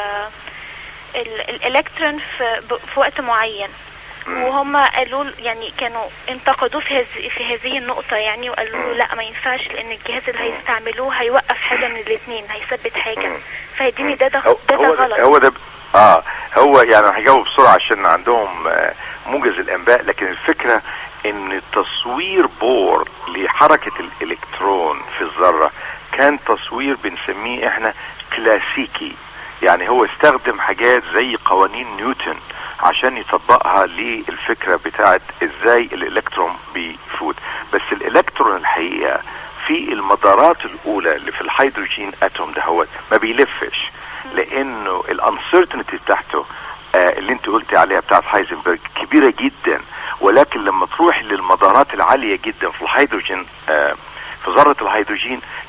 ال- الالكترون في ب- في وقت معين وهم قالوا له- يعني كانوا انتقدوه في هذه في هذه النقطة يعني وقالوا له لا ما ينفعش لان الجهاز اللي هيستعملوه هيوقف حاجة من الاثنين هيثبت حاجة فيديني ده ده هو ده, ده هو ده, غلط هو ده ب- اه هو يعني انا هجاوب بسرعه عشان عندهم آه، موجز الانباء لكن الفكره ان تصوير بور لحركه الالكترون في الذره كان تصوير بنسميه احنا كلاسيكي يعني هو استخدم حاجات زي قوانين نيوتن عشان يطبقها للفكره بتاعت ازاي الالكترون بيفوت بس الالكترون الحقيقه في المدارات الاولى اللي في الهيدروجين اتوم دهوت ما بيلفش لانه الانسرتينتي بتاعته آه اللي انت قلتي عليها بتاعت هايزنبرج كبيره جدا ولكن لما تروح للمدارات العاليه جدا في الهيدروجين آه في ذره الهيدروجين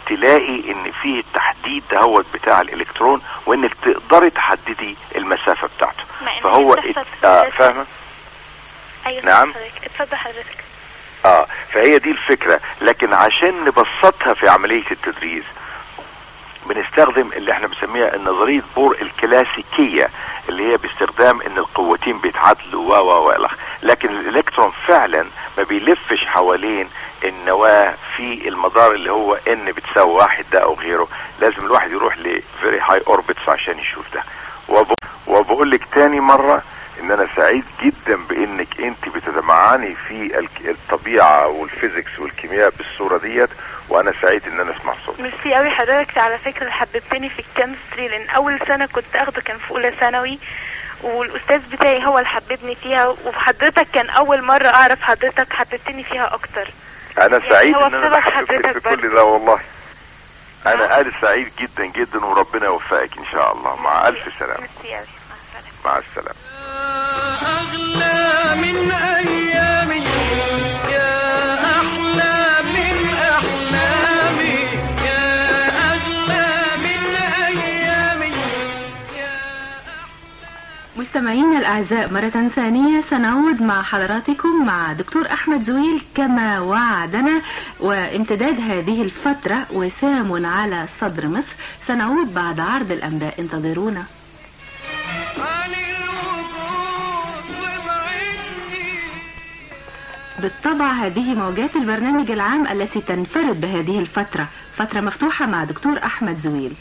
تلاقي ان فيه التحديد دهوت بتاع الالكترون وانك تقدري تحددي المسافه بتاعته مع إن فهو دي بتحصل في آه الناس. فاهمه ايوه نعم. حضرتك اتفضل حضرتك اه فهي دي الفكرة لكن عشان نبسطها في عملية التدريس بنستخدم اللي احنا بنسميها النظرية بور الكلاسيكية اللي هي باستخدام ان القوتين بيتعادلوا و و و إلى آخره. لكن الالكترون فعلا ما بيلفش حوالين النواة في المدار اللي هو ان بتساوي واحد ده او غيره لازم الواحد يروح ل very high orbits عشان يشوف ده وب... وبقول لك تاني مرة ان انا سعيد جدا بانك انت بتتمعني في الك- الطبيعة والفيزيكس والكيمياء بالصورة ديت وانا سعيد ان انا اسمع صوتك ميرسي قوي حضرتك على فكره حببتني في الكيمستري لان اول سنه كنت اخده كان في اولى ثانوي والاستاذ بتاعي هو اللي حببني فيها وحضرتك كان اول مره اعرف حضرتك حببتني فيها اكتر انا يعني سعيد هو ان انا بسبب بحبك حضرتك في كل ده والله انا قال سعيد جدا جدا وربنا يوفقك ان شاء الله مع الف سلامة ميرسي قوي مع السلامة أغلى من أيامي يا أحلى من أحلامي يا أغلى من أيامي مستمعينا الأعزاء مرة ثانية سنعود مع حضراتكم مع دكتور أحمد زويل كما وعدنا وامتداد هذه الفترة وسام على صدر مصر سنعود بعد عرض الأنباء انتظرونا بالطبع هذه موجات البرنامج العام التي تنفرد بهذه الفترة فترة مفتوحة مع دكتور أحمد زويل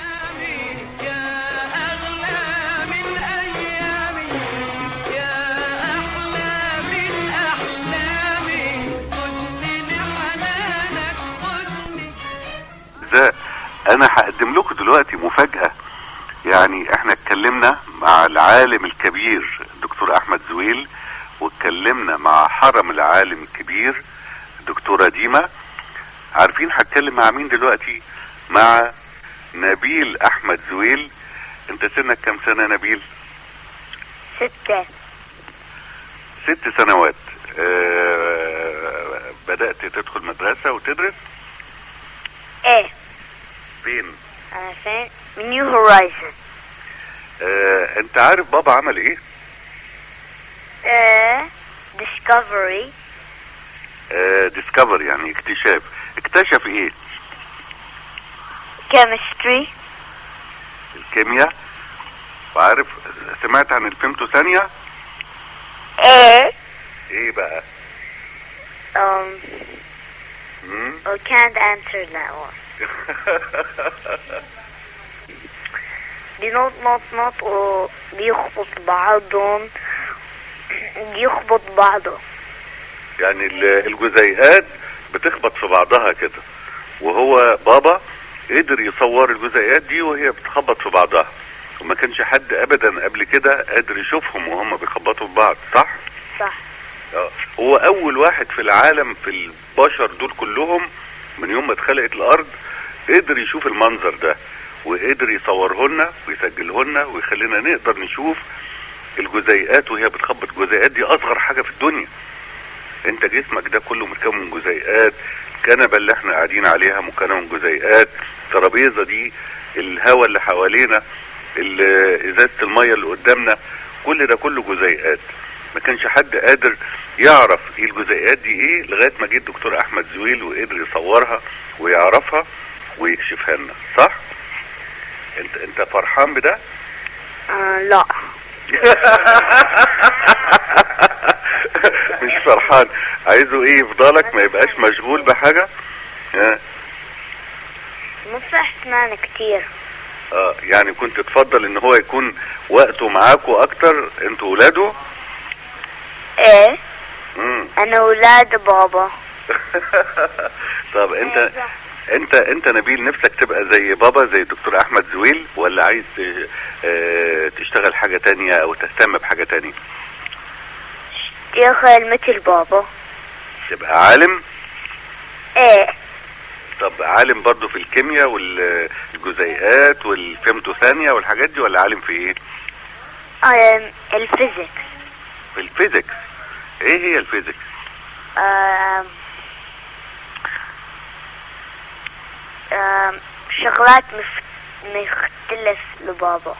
ده انا هقدم لكم دلوقتي مفاجأة يعني احنا اتكلمنا مع العالم الكبير دكتور احمد زويل واتكلمنا مع حرم العالم الكبير دكتورة ديما عارفين هتكلم مع مين دلوقتي مع نبيل احمد زويل انت سنك كام سنة نبيل ستة ست سنوات آه بدأت تدخل مدرسة وتدرس ايه فين انا فين نيو هورايزن آه انت عارف بابا عمل ايه ايه ديسكفري ديسكفر يعني اكتشاف اكتشف ايه كيمستري الكيمياء وعارف سمعت عن الفيمتو ثانية ايه ايه بقى um مم؟ we can't answer that one بينطنط وبيخبط بعضهم بيخبط بعضه يعني ال- الجزيئات بتخبط في بعضها كده وهو بابا قدر يصور الجزيئات دي وهي بتخبط في بعضها وما كانش حد ابدا قبل كده قادر يشوفهم وهم بيخبطوا في بعض صح صح آه. هو اول واحد في العالم في البشر دول كلهم من يوم ما اتخلقت الارض قدر يشوف المنظر ده وقدر يصوره لنا ويسجله لنا ويخلينا نقدر نشوف الجزيئات وهي بتخبط الجزيئات دي اصغر حاجه في الدنيا انت جسمك ده كله متكون من جزيئات الكنبه اللي احنا قاعدين عليها مكونه من جزيئات الترابيزه دي الهواء اللي حوالينا ال- ازازه الميه اللي قدامنا كل ده كله جزيئات ما كانش حد قادر يعرف ايه الجزيئات دي ايه لغايه ما جه الدكتور احمد زويل وقدر يصورها ويعرفها ويكشفها لنا صح انت انت فرحان بده آه لا مش فرحان عايزه ايه يفضلك ما يبقاش مشغول بحاجه اه, مفرح اسنان كتير آه يعني كنت تفضل ان هو يكون وقته معاكوا اكتر انتوا ولاده ايه مم. انا ولاد بابا طب انت انت انت نبيل نفسك تبقى زي بابا زي الدكتور احمد زويل ولا عايز ت- آه، تشتغل حاجة تانية او تهتم بحاجة تانية يخيل مثل بابا تبقى عالم ايه طب عالم برضو في الكيمياء والجزيئات والفيمتو ثانية والحاجات دي ولا عالم في ايه آم، الفيزيكس في الفيزيكس ايه هي الفيزيكس آم، آم، آم، شغلات مف... مختلف لبابا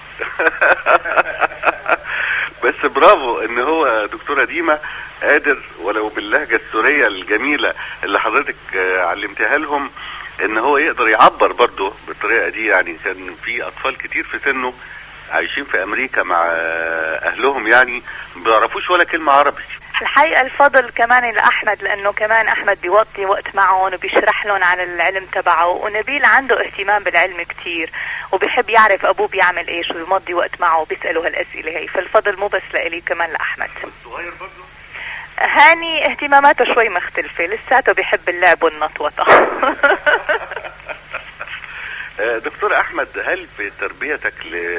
بس برافو ان هو دكتورة ديما قادر ولو باللهجة السورية الجميلة اللي حضرتك آه، علمتها لهم ان هو يقدر يعبر برضه بالطريقة دي يعني كان في اطفال كتير في سنه عايشين في امريكا مع آه، اهلهم يعني ما بيعرفوش ولا كلمة عربي الحقيقة الفضل كمان لأحمد لأنه كمان أحمد بيوطي وقت معهم وبيشرح لهم عن العلم تبعه ونبيل عنده اهتمام بالعلم كتير وبيحب يعرف أبوه بيعمل إيش ويمضي وقت معه وبيسأله هالأسئلة هي فالفضل مو بس لإلي كمان لأحمد صغير برضه هاني اهتماماته شوي مختلفة لساته بيحب اللعب والنطوطة آه، دكتور احمد هل في تربيتك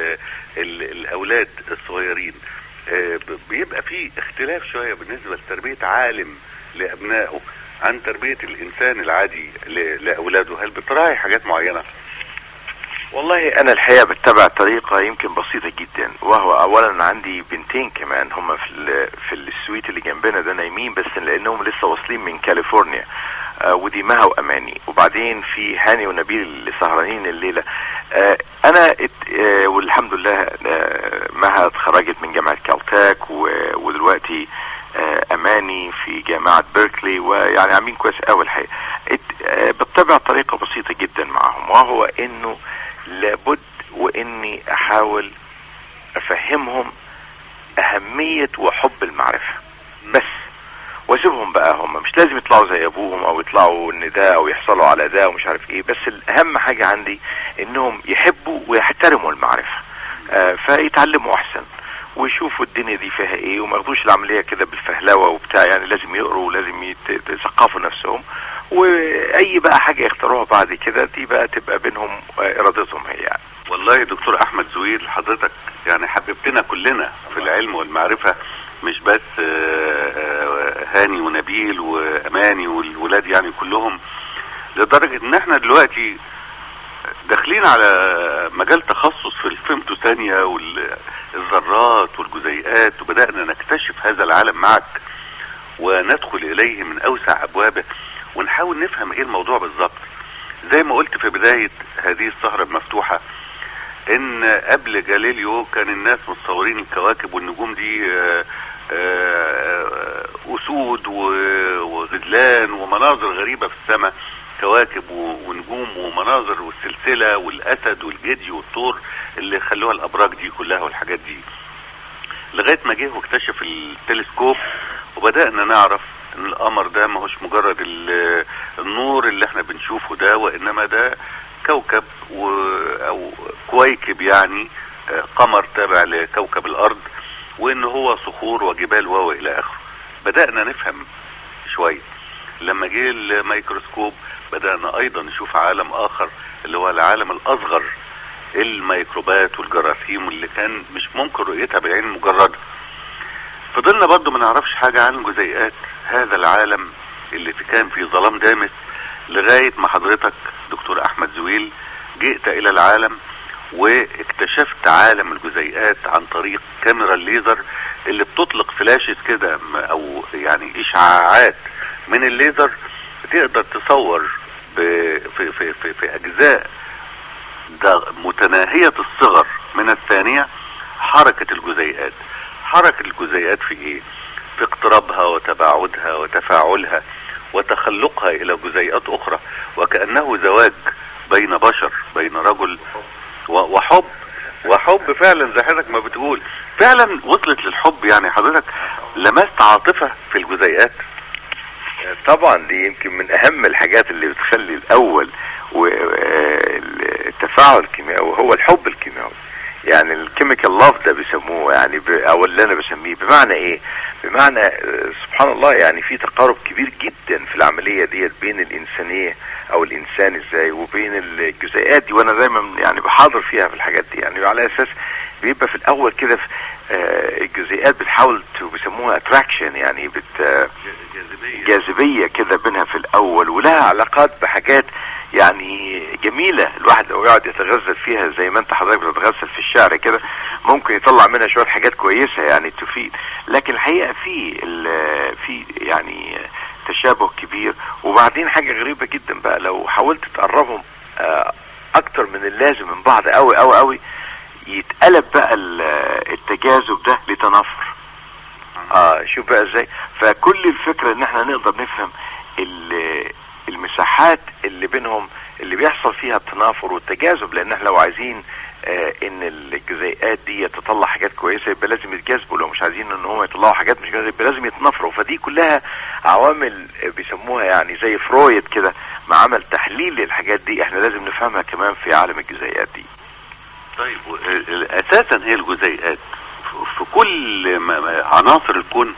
للاولاد الصغيرين آه، ب- بيبقى في اختلاف شويه بالنسبه لتربيه عالم لابنائه عن تربيه الانسان العادي ل- لاولاده هل بتراعي حاجات معينه والله انا الحقيقه بتبع طريقه يمكن بسيطه جدا وهو اولا عندي بنتين كمان هم في ال- في السويت اللي جنبنا ده نايمين بس لانهم لسه واصلين من كاليفورنيا آه ودي مها واماني وبعدين في هاني ونبيل اللي سهرانين الليله آه انا ات آه والحمد لله آه مها اتخرجت من جامعه كالتاك و- ودلوقتي آه اماني في جامعه بيركلي ويعني عاملين كويس قوي الحقيقه ات- آه بتبع طريقه بسيطه جدا معاهم وهو انه لابد واني احاول افهمهم اهمية وحب المعرفة بس واسيبهم بقى هم مش لازم يطلعوا زي ابوهم او يطلعوا ان ده او يحصلوا على ده ومش عارف ايه بس الاهم حاجة عندي انهم يحبوا ويحترموا المعرفة آه فيتعلموا احسن ويشوفوا الدنيا دي فيها ايه وما ياخدوش العملية كده بالفهلوة وبتاع يعني لازم يقروا ولازم يت- يثقفوا نفسهم واي بقى حاجة يختاروها بعد كده دي بقى تبقى بينهم آه، ارادتهم هي يعني والله يا دكتور احمد زويل حضرتك يعني حببتنا كلنا في العلم والمعرفة مش بس آه، آه، هاني ونبيل واماني والولاد يعني كلهم لدرجة ان احنا دلوقتي داخلين على مجال تخصص في الفيمتو ثانية والذرات والجزيئات وبدأنا نكتشف هذا العالم معك وندخل اليه من اوسع ابوابه ونحاول نفهم ايه الموضوع بالظبط زي ما قلت في بداية هذه السهرة المفتوحة ان قبل جاليليو كان الناس متصورين الكواكب والنجوم دي آه، آه، اسود و- وغزلان ومناظر غريبة في السماء كواكب و- ونجوم ومناظر والسلسلة والاسد والجدي والطور اللي خلوها الابراج دي كلها والحاجات دي لغاية ما جه واكتشف التلسكوب وبدأنا نعرف ان القمر ده ما هوش مجرد ال- النور اللي احنا بنشوفه ده وانما ده كوكب و او كويكب يعني آه، قمر تابع لكوكب الارض وان هو صخور وجبال و الى اخره بدأنا نفهم شوية لما جه الميكروسكوب بدأنا ايضا نشوف عالم اخر اللي هو العالم الاصغر الميكروبات والجراثيم اللي كان مش ممكن رؤيتها بالعين المجردة فضلنا برضو ما نعرفش حاجة عن جزيئات هذا العالم اللي في كان في ظلام دامس لغاية ما حضرتك دكتور احمد زويل جئت الى العالم واكتشفت عالم الجزيئات عن طريق كاميرا الليزر اللي بتطلق فلاشز كده م- او يعني اشعاعات من الليزر تقدر تصور ب- في, في, في, في اجزاء ده متناهية الصغر من الثانية حركة الجزيئات حركة الجزيئات في ايه في اقترابها وتباعدها وتفاعلها وتخلقها الى جزيئات اخرى وكأنه زواج بين بشر بين رجل و- وحب وحب فعلا زي حضرتك ما بتقول فعلا وصلت للحب يعني حضرتك لمست عاطفة في الجزيئات طبعا دي يمكن من اهم الحاجات اللي بتخلي الاول والتفاعل الكيميائي وهو الحب الكيميائي يعني الكيميكال لاف ده بيسموه يعني ب- او اللي انا بسميه بمعنى ايه بمعنى آه، سبحان الله يعني في تقارب كبير جدا في العملية ديت بين الانسانية او الانسان ازاي وبين الجزيئات دي وانا دايما يعني بحاضر فيها في الحاجات دي يعني على اساس بيبقى في الاول كده في- آه، الجزيئات بتحاول ت- بيسموها اتراكشن يعني بت آه، جاذبية كده بينها في الأول ولها علاقات بحاجات يعني جميلة الواحد لو يقعد يتغزل فيها زي ما انت حضرتك بتتغزل في الشعر كده ممكن يطلع منها شوية حاجات كويسة يعني تفيد لكن الحقيقة في ال- في يعني تشابه كبير وبعدين حاجة غريبة جدا بقى لو حاولت تقربهم آه، اكتر من اللازم من بعض قوي قوي قوي يتقلب بقى ال- التجاذب ده لتنافر اه شوف بقى ازاي فكل الفكرة ان احنا نقدر نفهم ال- المساحات اللي بينهم اللي بيحصل فيها التنافر والتجاذب لان احنا لو عايزين آه ان الجزيئات دي تطلع حاجات كويسه يبقى لازم يتجاذبوا لو مش عايزين ان هم يطلعوا حاجات مش كويسه يبقى لازم يتنافروا فدي كلها عوامل آه، بيسموها يعني زي فرويد كده ما عمل تحليل للحاجات دي احنا لازم نفهمها كمان في عالم الجزيئات دي طيب و- ال- اساسا هي الجزيئات ف- في كل ما- ما- عناصر الكون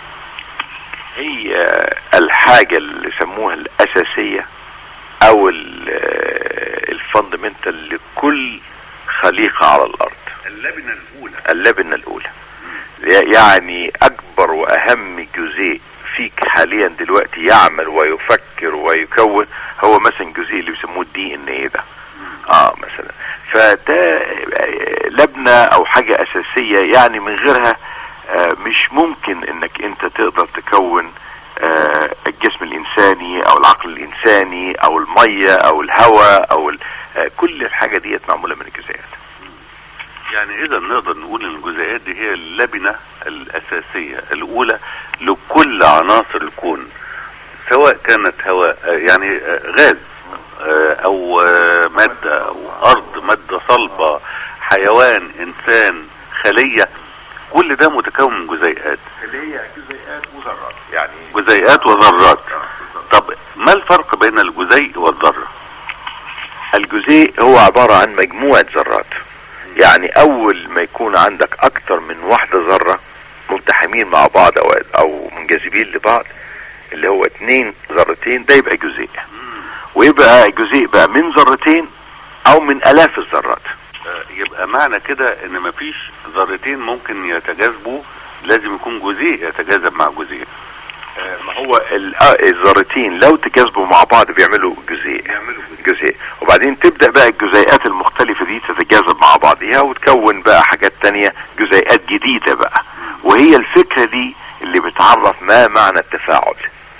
هي الحاجة اللي يسموها الأساسية أو الفندمنتال لكل خليقة على الأرض اللبنه الاولى اللبنة الأولى يعني أكبر وأهم جزيء فيك حاليا دلوقتي يعمل ويفكر ويكون هو مثلا جزيء اللي بيسموه الدي ان ايه ده اه مثلا فده آه، لبنة او حاجة اساسية يعني من غيرها آه، مش ممكن انك انت تقدر تكون آه، الجسم الانساني او العقل الانساني او المية او الهواء او ال- آه، كل الحاجة ديت معمولة من الجزيئات يعني اذا نقدر نقول ان الجزيئات دي هي اللبنه الاساسيه الاولى لكل عناصر الكون سواء كانت هواء آه، يعني آه، غاز آه، او آه، ماده او ارض ماده صلبه حيوان انسان خليه كل ده متكون من جزيئات اللي هي جزيئات وذرات يعني جزيئات وذرات طب ما الفرق بين الجزيء والذره الجزيء هو عبارة عن مجموعة ذرات يعني اول ما يكون عندك اكتر من واحدة ذرة ملتحمين مع بعض او, أو منجذبين لبعض اللي هو اتنين ذرتين ده يبقى جزيء ويبقى جزيء بقى من ذرتين او من الاف الذرات آه، يبقى معنى كده ان مفيش ذرتين ممكن يتجاذبوا لازم يكون جزيء يتجاذب مع جزيء آه، ما هو ال- آه، الذرتين لو تجاذبوا مع بعض بيعملوا جزيء جزيء وبعدين تبدأ بقى الجزيئات المختلفة دي تتجاذب مع بعضها وتكون بقى حاجات تانية جزيئات جديدة بقى وهي الفكرة دي اللي بتعرف ما معنى التفاعل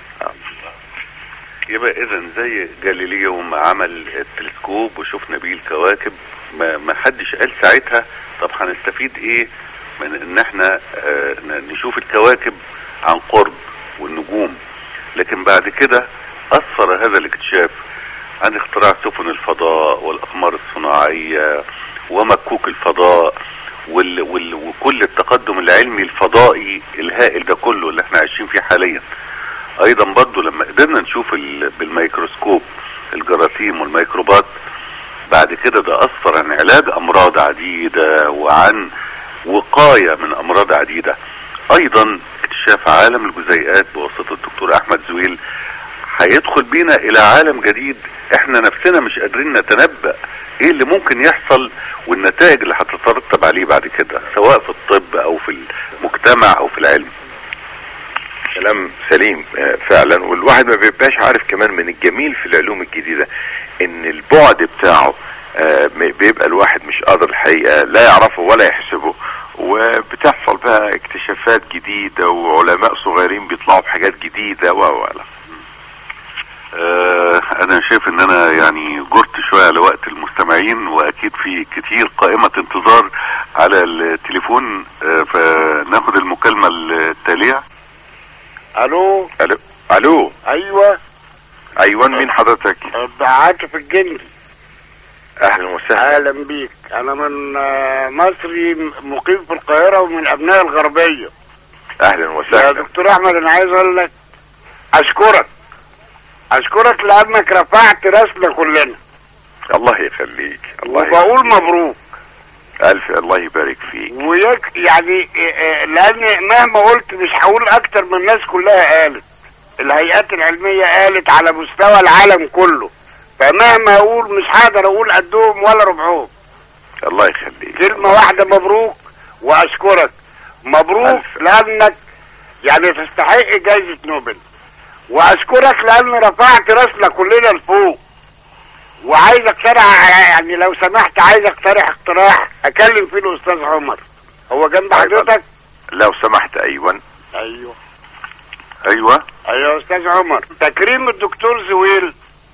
يبقى اذا زي جاليليو ما عمل التلسكوب وشفنا بيه الكواكب ما, ما حدش قال ساعتها طب هنستفيد ايه من ان احنا آه ن- نشوف الكواكب عن قرب والنجوم لكن بعد كده اثر هذا الاكتشاف عن اختراع سفن الفضاء والاقمار الصناعيه ومكوك الفضاء وال وال وكل التقدم العلمي الفضائي الهائل ده كله اللي احنا عايشين فيه حاليا ايضا برضو لما قدرنا نشوف ال- بالميكروسكوب الجراثيم والميكروبات بعد كده ده اثر عن علاج امراض عديدة وعن وقاية من امراض عديدة ايضا اكتشاف عالم الجزيئات بواسطة الدكتور احمد زويل هيدخل بينا الى عالم جديد احنا نفسنا مش قادرين نتنبأ ايه اللي ممكن يحصل والنتائج اللي هتترتب عليه بعد كده سواء في الطب او في المجتمع او في العلم كلام سليم آه، فعلا والواحد ما بيبقاش عارف كمان من الجميل في العلوم الجديدة ان البعد بتاعه آه، م- بيبقى الواحد مش قادر الحقيقة لا يعرفه ولا يحسبه وبتحصل بقى اكتشافات جديدة وعلماء صغيرين بيطلعوا بحاجات جديدة و و لا. آه انا شايف ان انا يعني جرت شوية على وقت المستمعين واكيد في كتير قائمة انتظار على التليفون آه فناخد المكالمة التالية الو الو الو ايوه ايوه مين حضرتك عاطف الجندي اهلا وسهلا اهلا بيك انا من آه، مصري م- مقيم في القاهره ومن ابناء الغربيه اهلا يا وسهلا دكتور احمد انا عايز اقول لك اشكرك اشكرك لانك رفعت راسنا كلنا الله يخليك الله وبقول مبروك الف الله يبارك فيك ويك يعني آه، آه، لان مهما قلت مش هقول اكتر من الناس كلها قالت الهيئات العلميه قالت على مستوى العالم كله فمهما اقول مش هقدر اقول قدهم ولا ربعهم الله يخليك كلمة واحدة مبروك وأشكرك مبروك لأنك يعني تستحق جائزة نوبل وأشكرك لأن رفعت راسنا كلنا لفوق وعايز اقترح يعني لو سمحت عايز اقترح اقتراح اكلم فيه الاستاذ عمر هو جنب حضرتك لو سمحت ايوه ايوه ايوه ايوه يا استاذ عمر تكريم الدكتور زويل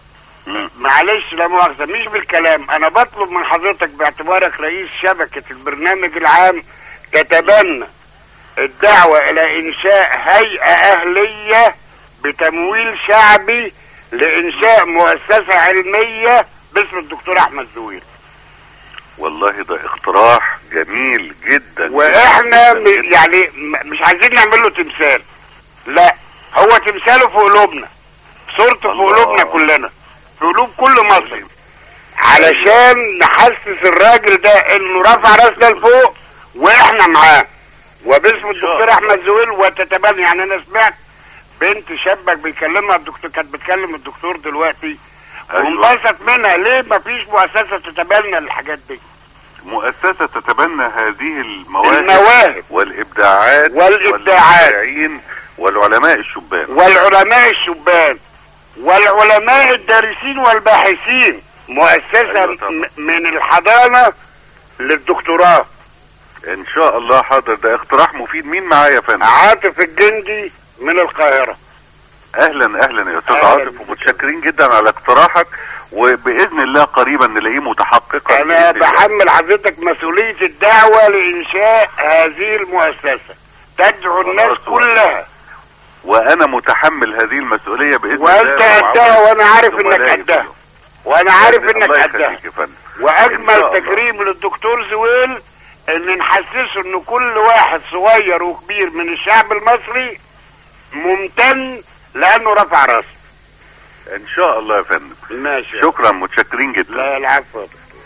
معلش لا مؤاخذة مش بالكلام انا بطلب من حضرتك باعتبارك رئيس شبكة البرنامج العام تتبنى الدعوة الى انشاء هيئة اهلية بتمويل شعبي لانشاء مؤسسة علمية باسم الدكتور احمد زويل والله ده اقتراح جميل جدا واحنا م- يعني م- مش عايزين نعمل له تمثال لا هو تمثاله في قلوبنا صورته في قلوبنا كلنا في قلوب كل مصري علشان نحسس الراجل ده انه رفع راسنا لفوق واحنا معاه وباسم الدكتور احمد زويل وتتبنى يعني انا سمعت بنت شابك بيكلمها الدكتور كانت بتكلم الدكتور دلوقتي وانبسط منها ليه مفيش مؤسسه تتبنى الحاجات دي مؤسسة تتبنى هذه المواهب المواهب. والابداعات والإبداعات. والمبدعين والعلماء الشبان والعلماء الشبان والعلماء الدارسين والباحثين مؤسسة م- من الحضانة للدكتوراه ان شاء الله حاضر ده اقتراح مفيد مين معايا يا فندم عاطف الجندي من القاهرة اهلا اهلا يا استاذ أهلاً عاطف ومتشكرين جدا على اقتراحك وباذن الله قريبا نلاقيه متحققا انا بإذن الله. بحمل حضرتك مسؤولية الدعوة لانشاء هذه المؤسسة تدعو الناس كلها وانا متحمل هذه المسؤوليه باذن الله وانت قدها وعمل وانا عارف انك زملائي قدها فيهم. وانا عارف الله انك يخليك قدها يا فندم. إن واجمل شاء الله. تكريم للدكتور زويل ان نحسسه ان كل واحد صغير وكبير من الشعب المصري ممتن لانه رفع راسه ان شاء الله يا فندم ماشي شكرا متشكرين جدا لا العفو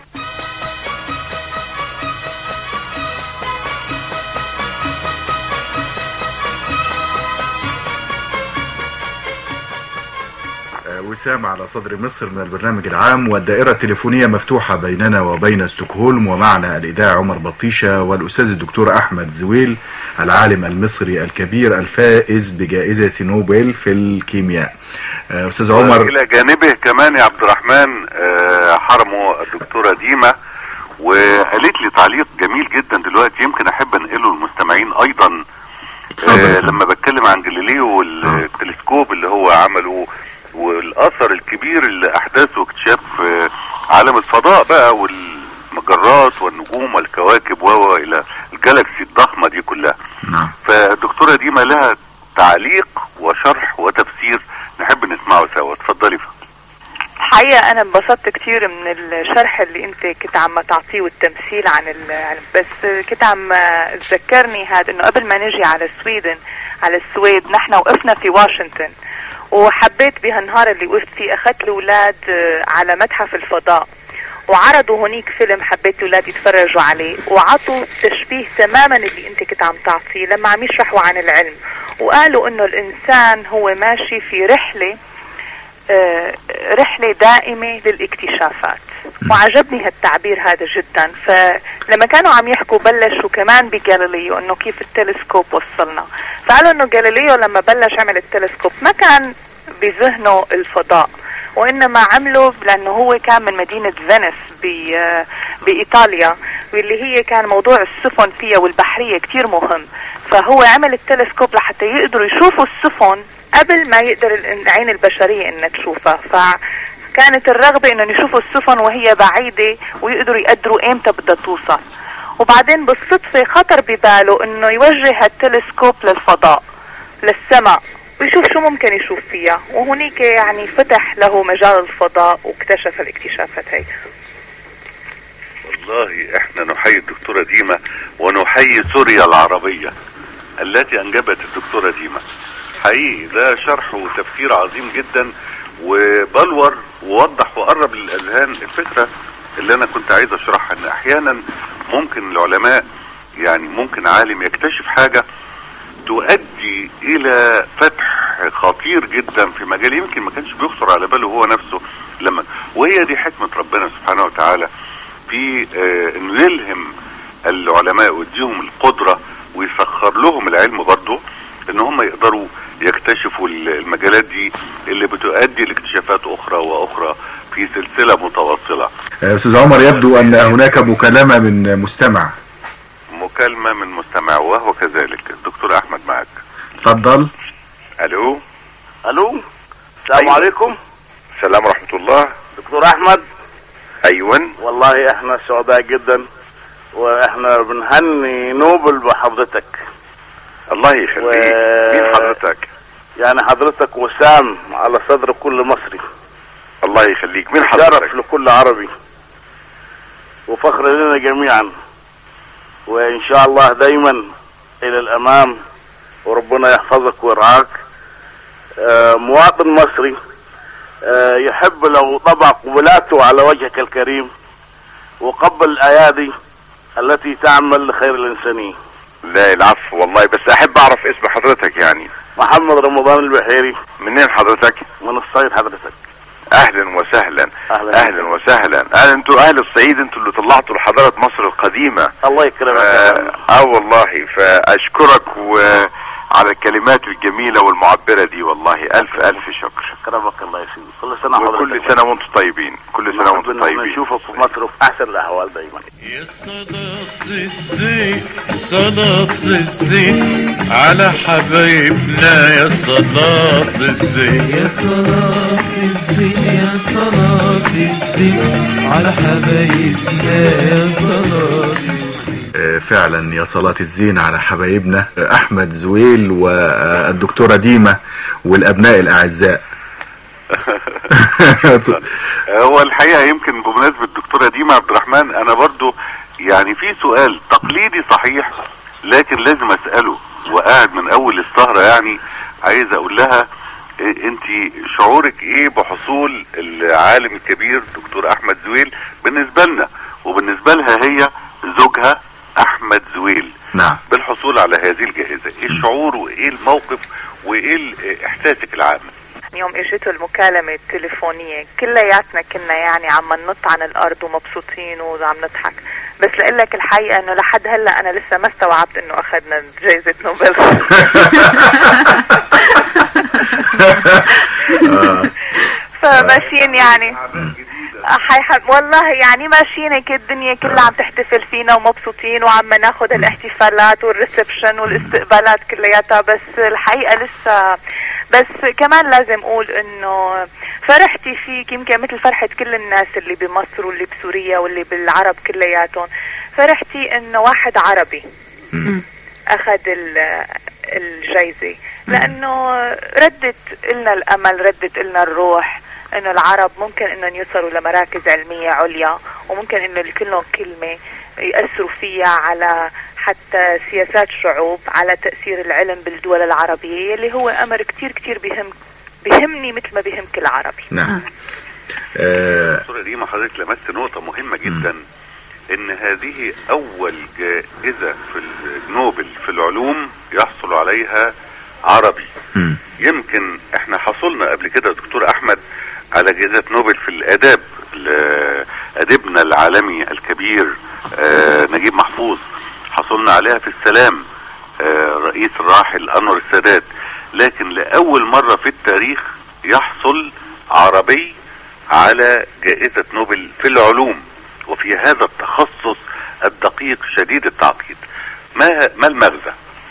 آه، وسام على صدر مصر من البرنامج العام والدائرة التليفونية مفتوحة بيننا وبين ستوكهولم ومعنا الإذاعي عمر بطيشة والأستاذ الدكتور أحمد زويل العالم المصري الكبير الفائز بجائزة نوبل في الكيمياء آه، أستاذ عمر الى جانبه كمان يا عبد الرحمن آه، حرمه الدكتوره ديما وقالت لي تعليق جميل جدا دلوقتي يمكن احب انقله للمستمعين ايضا آه لما بتكلم عن جاليليو والتلسكوب اللي هو عمله والاثر الكبير اللي احداثه اكتشاف آه، عالم الفضاء بقى والمجرات والنجوم والكواكب و الى الجالاكسي الضخمه دي كلها نعم فالدكتوره ديما لها تعليق وشرح وتفسير نحب نسمعه سوا اتفضلي الحقيقة أنا انبسطت كتير من الشرح اللي أنت كنت عم تعطيه والتمثيل عن العلم بس كنت عم تذكرني هذا إنه قبل ما نجي على السويدن على السويد نحن وقفنا في واشنطن وحبيت بهالنهار اللي وقفت فيه أخذت الأولاد على متحف الفضاء وعرضوا هنيك فيلم حبيت الأولاد يتفرجوا عليه وعطوا تشبيه تماما اللي أنت كنت عم تعطيه لما عم يشرحوا عن العلم وقالوا إنه الإنسان هو ماشي في رحلة آه، رحلة دائمة للاكتشافات وعجبني هالتعبير هذا جدا فلما كانوا عم يحكوا بلشوا كمان بجاليليو انه كيف التلسكوب وصلنا فقالوا انه جاليليو لما بلش عمل التلسكوب ما كان بذهنه الفضاء وانما عمله لانه هو كان من مدينة فينيس ب- آه، بايطاليا واللي هي كان موضوع السفن فيها والبحرية كتير مهم فهو عمل التلسكوب لحتى يقدروا يشوفوا السفن قبل ما يقدر الإن- العين البشرية انها تشوفها فكانت الرغبة انهم يشوفوا السفن وهي بعيدة ويقدروا يقدروا امتى بدها توصل وبعدين بالصدفة خطر بباله انه يوجه التلسكوب للفضاء للسماء ويشوف شو ممكن يشوف فيها وهنيك يعني فتح له مجال الفضاء واكتشف الاكتشافات هي والله احنا نحيي الدكتورة ديما ونحيي سوريا العربية التي انجبت الدكتورة ديما حقيقي ده شرح وتفسير عظيم جدا وبلور ووضح وقرب للاذهان الفكرة اللي انا كنت عايز اشرحها ان احيانا ممكن العلماء يعني ممكن عالم يكتشف حاجة تؤدي الى فتح خطير جدا في مجال يمكن ما كانش بيخطر على باله هو نفسه لما وهي دي حكمة ربنا سبحانه وتعالى في آه، انه يلهم العلماء ويديهم القدرة ويسخر لهم العلم برضه ان هم يقدروا يكتشفوا ال- المجالات دي اللي بتؤدي لاكتشافات اخرى واخرى في سلسلة متواصلة آه، أستاذ عمر يبدو أن هناك مكالمة من مستمع مكالمة من مستمع وهو كذلك الدكتور احمد معك تفضل الو الو السلام أيوة. عليكم السلام ورحمة الله دكتور احمد ايوه والله احنا سعداء جدا واحنا بنهني نوبل بحضرتك الله يخليك و- مين حضرتك يعني حضرتك وسام على صدر كل مصري الله يخليك مين شرف حضرتك لكل عربي وفخر لنا جميعا وان شاء الله دايما الى الامام وربنا يحفظك ويرعاك آه، مواطن مصري آه، يحب لو طبع قبلاته على وجهك الكريم وقبل الايادي التي تعمل لخير الانسانيه لا العفو والله بس احب اعرف اسم حضرتك يعني محمد رمضان البحيري منين حضرتك من الصعيد حضرتك اهلا وسهلا أهلاً. اهلا وسهلا اهلا انتوا اهل الصعيد انتوا اللي طلعتوا لحضاره مصر القديمه الله يكرمك اه, آه والله فاشكرك وعلى الكلمات الجميله والمعبره دي والله الف الف شكر كرمك الله يا سيدي كل سنه حضرتك وكل سنه وانتم طيبين كل سنه وانتم ربنا طيبين نشوفك في مصر وفي احسن الاحوال دايما الزين صلاة الزين على حبايبنا يا صلاة الزين يا صلاة الزين يا صلاة الزين على حبايبنا يا صلاة آه، فعلا يا صلاة الزين على حبايبنا آه، أحمد زويل والدكتورة ديمة والأبناء الأعزاء هو الحقيقه يمكن بمناسبه الدكتوره ديما عبد الرحمن انا برضو يعني في سؤال تقليدي صحيح لكن لازم اساله وقاعد من اول السهره يعني عايز اقول لها انت شعورك ايه بحصول العالم الكبير دكتور احمد زويل بالنسبه لنا وبالنسبه لها هي زوجها احمد زويل نعم بالحصول على هذه الجائزه ايه الشعور وايه الموقف وايه ال- احساسك العام يوم اجته المكالمة التليفونية كلياتنا كنا يعني عم ننط عن الارض ومبسوطين وعم نضحك بس لأقول لك الحقيقة انه لحد هلا انا لسه ما استوعبت انه اخذنا جائزة نوبل فماشيين يعني حيحب والله يعني ماشيين هيك الدنيا كلها عم تحتفل فينا ومبسوطين وعم ناخذ الاحتفالات والريسبشن والاستقبالات كلياتها بس الحقيقة لسه بس كمان لازم اقول انه فرحتي فيك يمكن مثل فرحة كل الناس اللي بمصر واللي بسوريا واللي بالعرب كلياتهم فرحتي انه واحد عربي اخذ ال- الجايزة لانه ردت لنا الامل ردت لنا الروح انه العرب ممكن انهم يوصلوا لمراكز علمية عليا وممكن انه يكون لهم كلمة يأثروا فيها على حتى سياسات شعوب على تأثير العلم بالدول العربية اللي هو امر كتير كتير بهم بهمني مثل ما بهم كل عربي نعم آه، دكتورة ريما حضرتك لمست نقطة مهمة جدا ان هذه اول جائزة في النوبل في العلوم يحصل عليها عربي مم. يمكن احنا حصلنا قبل كده يا دكتور احمد على جائزة نوبل في الاداب ل- اديبنا العالمي الكبير آه، نجيب محفوظ حصلنا عليها في السلام آه، رئيس الراحل انور السادات لكن لاول مرة في التاريخ يحصل عربي على جائزة نوبل في العلوم وفي هذا التخصص الدقيق شديد التعقيد ما ما المغزى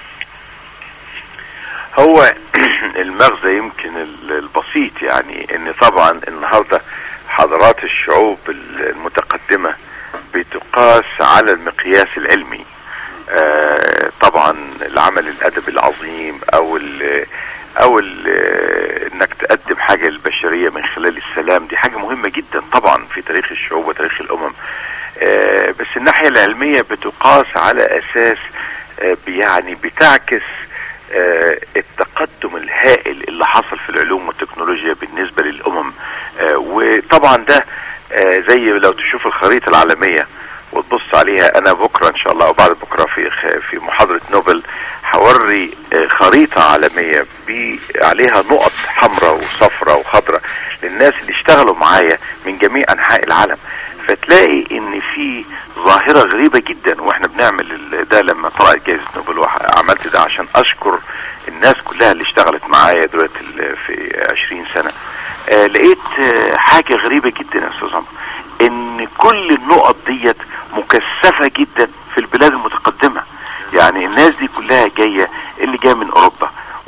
هو المغزى يمكن ال- البسيط يعني ان طبعا النهارده حضارات الشعوب المتقدمه بتقاس على المقياس العلمي آه، طبعا العمل الادبي العظيم او ال او ال انك تقدم حاجه للبشريه من خلال السلام دي حاجه مهمه جدا طبعا في تاريخ الشعوب وتاريخ الامم آه، بس الناحيه العلميه بتقاس على اساس آه، يعني بتعكس آه، التقدم الهائل اللي حصل في العلوم والتكنولوجيا بالنسبه للامم آه، وطبعا ده آه، زي لو تشوف الخريطه العالميه وتبص عليها انا بكره ان شاء الله او بعد بكره في في محاضره نوبل هوري آه، خريطه عالميه بي عليها نقط حمراء وصفراء وخضراء للناس اللي اشتغلوا معايا من جميع انحاء العالم فتلاقي ان في ظاهره غريبه جدا واحنا بنعمل ال- ده لما طلعت جائزه نوبل وعملت ده عشان اشكر الناس كلها اللي اشتغلت معايا دلوقتي ال- في 20 سنه آه لقيت آه حاجه غريبه جدا يا استاذ عمرو ان كل النقط ديت مكثفه جدا في البلاد المتقدمه يعني الناس دي كلها جايه اللي جايه من اوروبا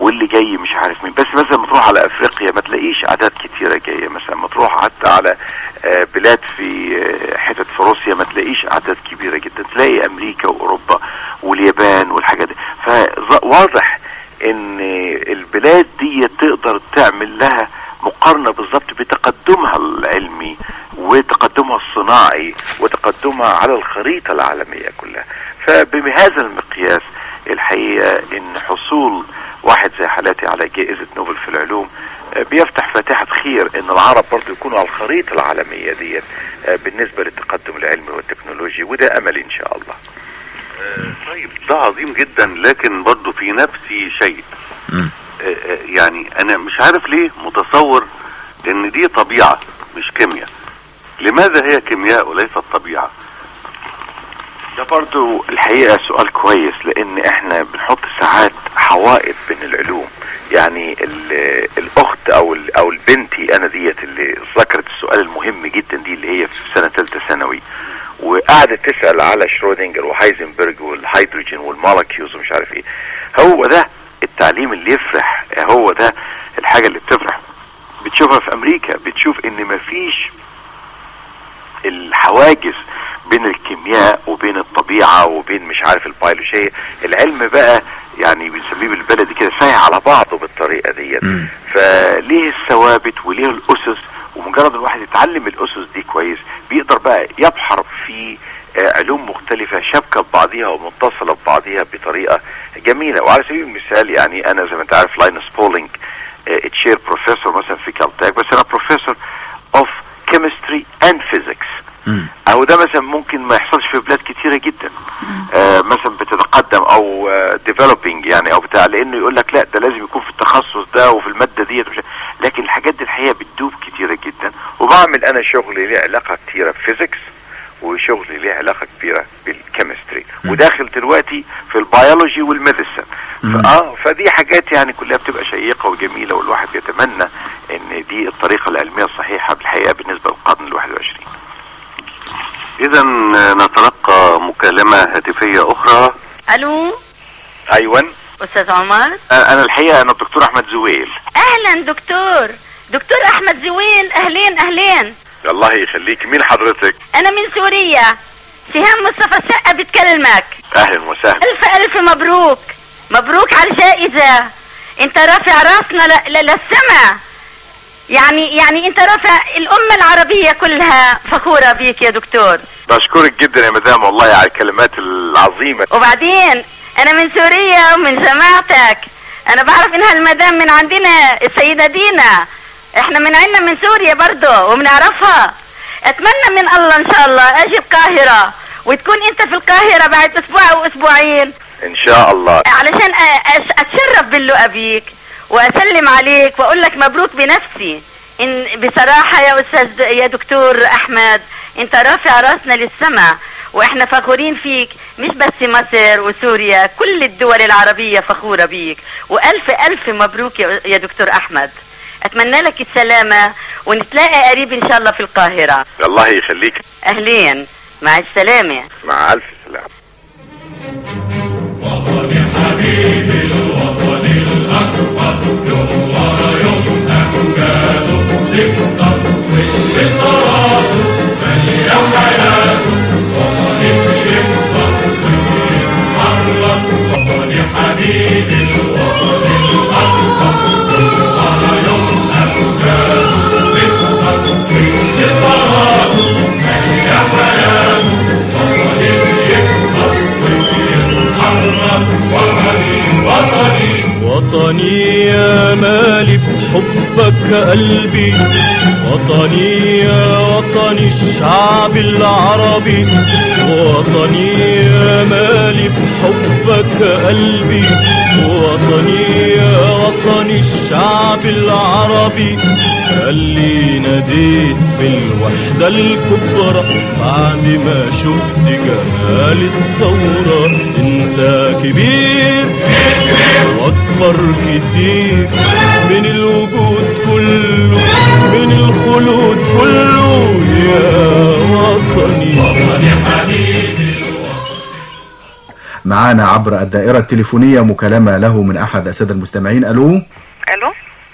واللي جاي مش عارف مين بس مثلا ما تروح على افريقيا ما تلاقيش اعداد كتيره جايه مثلا ما تروح حتى على آه، بلاد في آه، حتت في روسيا ما تلاقيش اعداد كبيره جدا تلاقي امريكا واوروبا واليابان والحاجات دي فواضح ان البلاد دي تقدر تعمل لها مقارنه بالظبط بتقدمها العلمي وتقدمها الصناعي وتقدمها على الخريطه العالميه كلها فبهذا المقياس الحقيقه ان حصول واحد زي حالاتي على جائزه نوبل في العلوم آه، بيفتح فاتحه خير ان العرب برضه يكونوا على الخريطه العالميه ديت آه، بالنسبه للتقدم العلمي والتكنولوجي وده امل ان شاء الله طيب ده عظيم جدا لكن برضه في نفسي شيء آه، آه، يعني انا مش عارف ليه متصور ان دي طبيعة مش كيمياء لماذا هي كيمياء وليست طبيعة ده برضو الحقيقة سؤال كويس لان احنا بنحط ساعات حوائط بين العلوم يعني ال- الاخت او ال- او البنتي انا ديت اللي ذكرت السؤال المهم جدا دي اللي هي في سنة ثالثة ثانوي وقعدت تسأل على شرودنجر وهايزنبرج والهيدروجين والمولكيولز ومش عارف ايه هو ده التعليم اللي يفرح هو ده الحاجة اللي بتفرح بتشوفها في امريكا بتشوف ان مفيش الحواجز بين الكيمياء وبين الطبيعة وبين مش عارف البيولوجية العلم بقى يعني بنسميه بالبلدي كده سايع على بعضه بالطريقة ديت فليه الثوابت وليه الأسس ومجرد الواحد يتعلم الأسس دي كويس بيقدر بقى يبحر في آه، علوم مختلفة شابكة ببعضها ومتصلة ببعضها بطريقة جميلة وعلى سبيل المثال يعني أنا زي ما أنت عارف لاينس بولينج تشير بروفيسور مثلا في كالتاك بس أنا بروفيسور اوف كيمستري اند فيزيكس او ده مثلا ممكن ما يحصلش في بلاد كتيرة جدا آه مثلا بتتقدم او ديفلوبينج يعني او بتاع لانه يقول لك لا ده لازم يكون في التخصص ده وفي المادة ديت ومش- لكن الحاجات دي الحقيقة بتدوب كتيرة جدا وبعمل انا شغلي ليه علاقة كتيرة بفيزيكس وشغلي ليه علاقة كبيرة بالكيمستري وداخل دلوقتي في البيولوجي والميديسن فاه فدي حاجات يعني كلها بتبقى شيقة وجميلة والواحد يتمنى ان دي الطريقة العلمية الصحيحة بالحقيقة بالنسبة للقرن الواحد وعشرين اذا نتلقى مكالمة هاتفية اخرى الو ايوان استاذ عمر انا الحقيقة انا الدكتور احمد زويل اهلا دكتور دكتور احمد زويل اهلين اهلين الله يخليك مين حضرتك انا من سوريا سهام مصطفى السقا بتكلمك اهلا وسهلا الف الف مبروك مبروك على الجائزة انت رافع راسنا ل- ل- للسما يعني يعني انت رافع الامة العربية كلها فخورة بيك يا دكتور بشكرك جدا يا مدام والله على الكلمات العظيمة وبعدين انا من سوريا ومن جماعتك انا بعرف انها المدام من عندنا السيدة دينا احنا من عندنا من سوريا برضو وبنعرفها اتمنى من الله ان شاء الله اجي القاهرة وتكون انت في القاهرة بعد اسبوع او اسبوعين ان شاء الله علشان أ- أش- اتشرف باللقاء بيك واسلم عليك واقول لك مبروك بنفسي ان بصراحة يا استاذ يا دكتور احمد انت رافع راسنا للسماء واحنا فخورين فيك مش بس مصر وسوريا كل الدول العربية فخورة بيك والف الف مبروك يا يا دكتور احمد اتمنى لك السلامة ونتلاقى قريب ان شاء الله في القاهرة الله يخليك اهلين مع السلامة مع الف سلامة وطني يا مالي بحبك قلبي وطني يا وطني الشعب العربي وطني يا مالي بحبك قلبي وطني يا وطني الشعب العربي اللي ناديت بالوحدة الكبرى بعد ما شفت جمال الثورة انت كبير واكبر كتير من الوجود كله من الخلود كله يا وطني وطني حبيبي معانا عبر الدائرة التليفونية مكالمة له من أحد السادة المستمعين ألو الو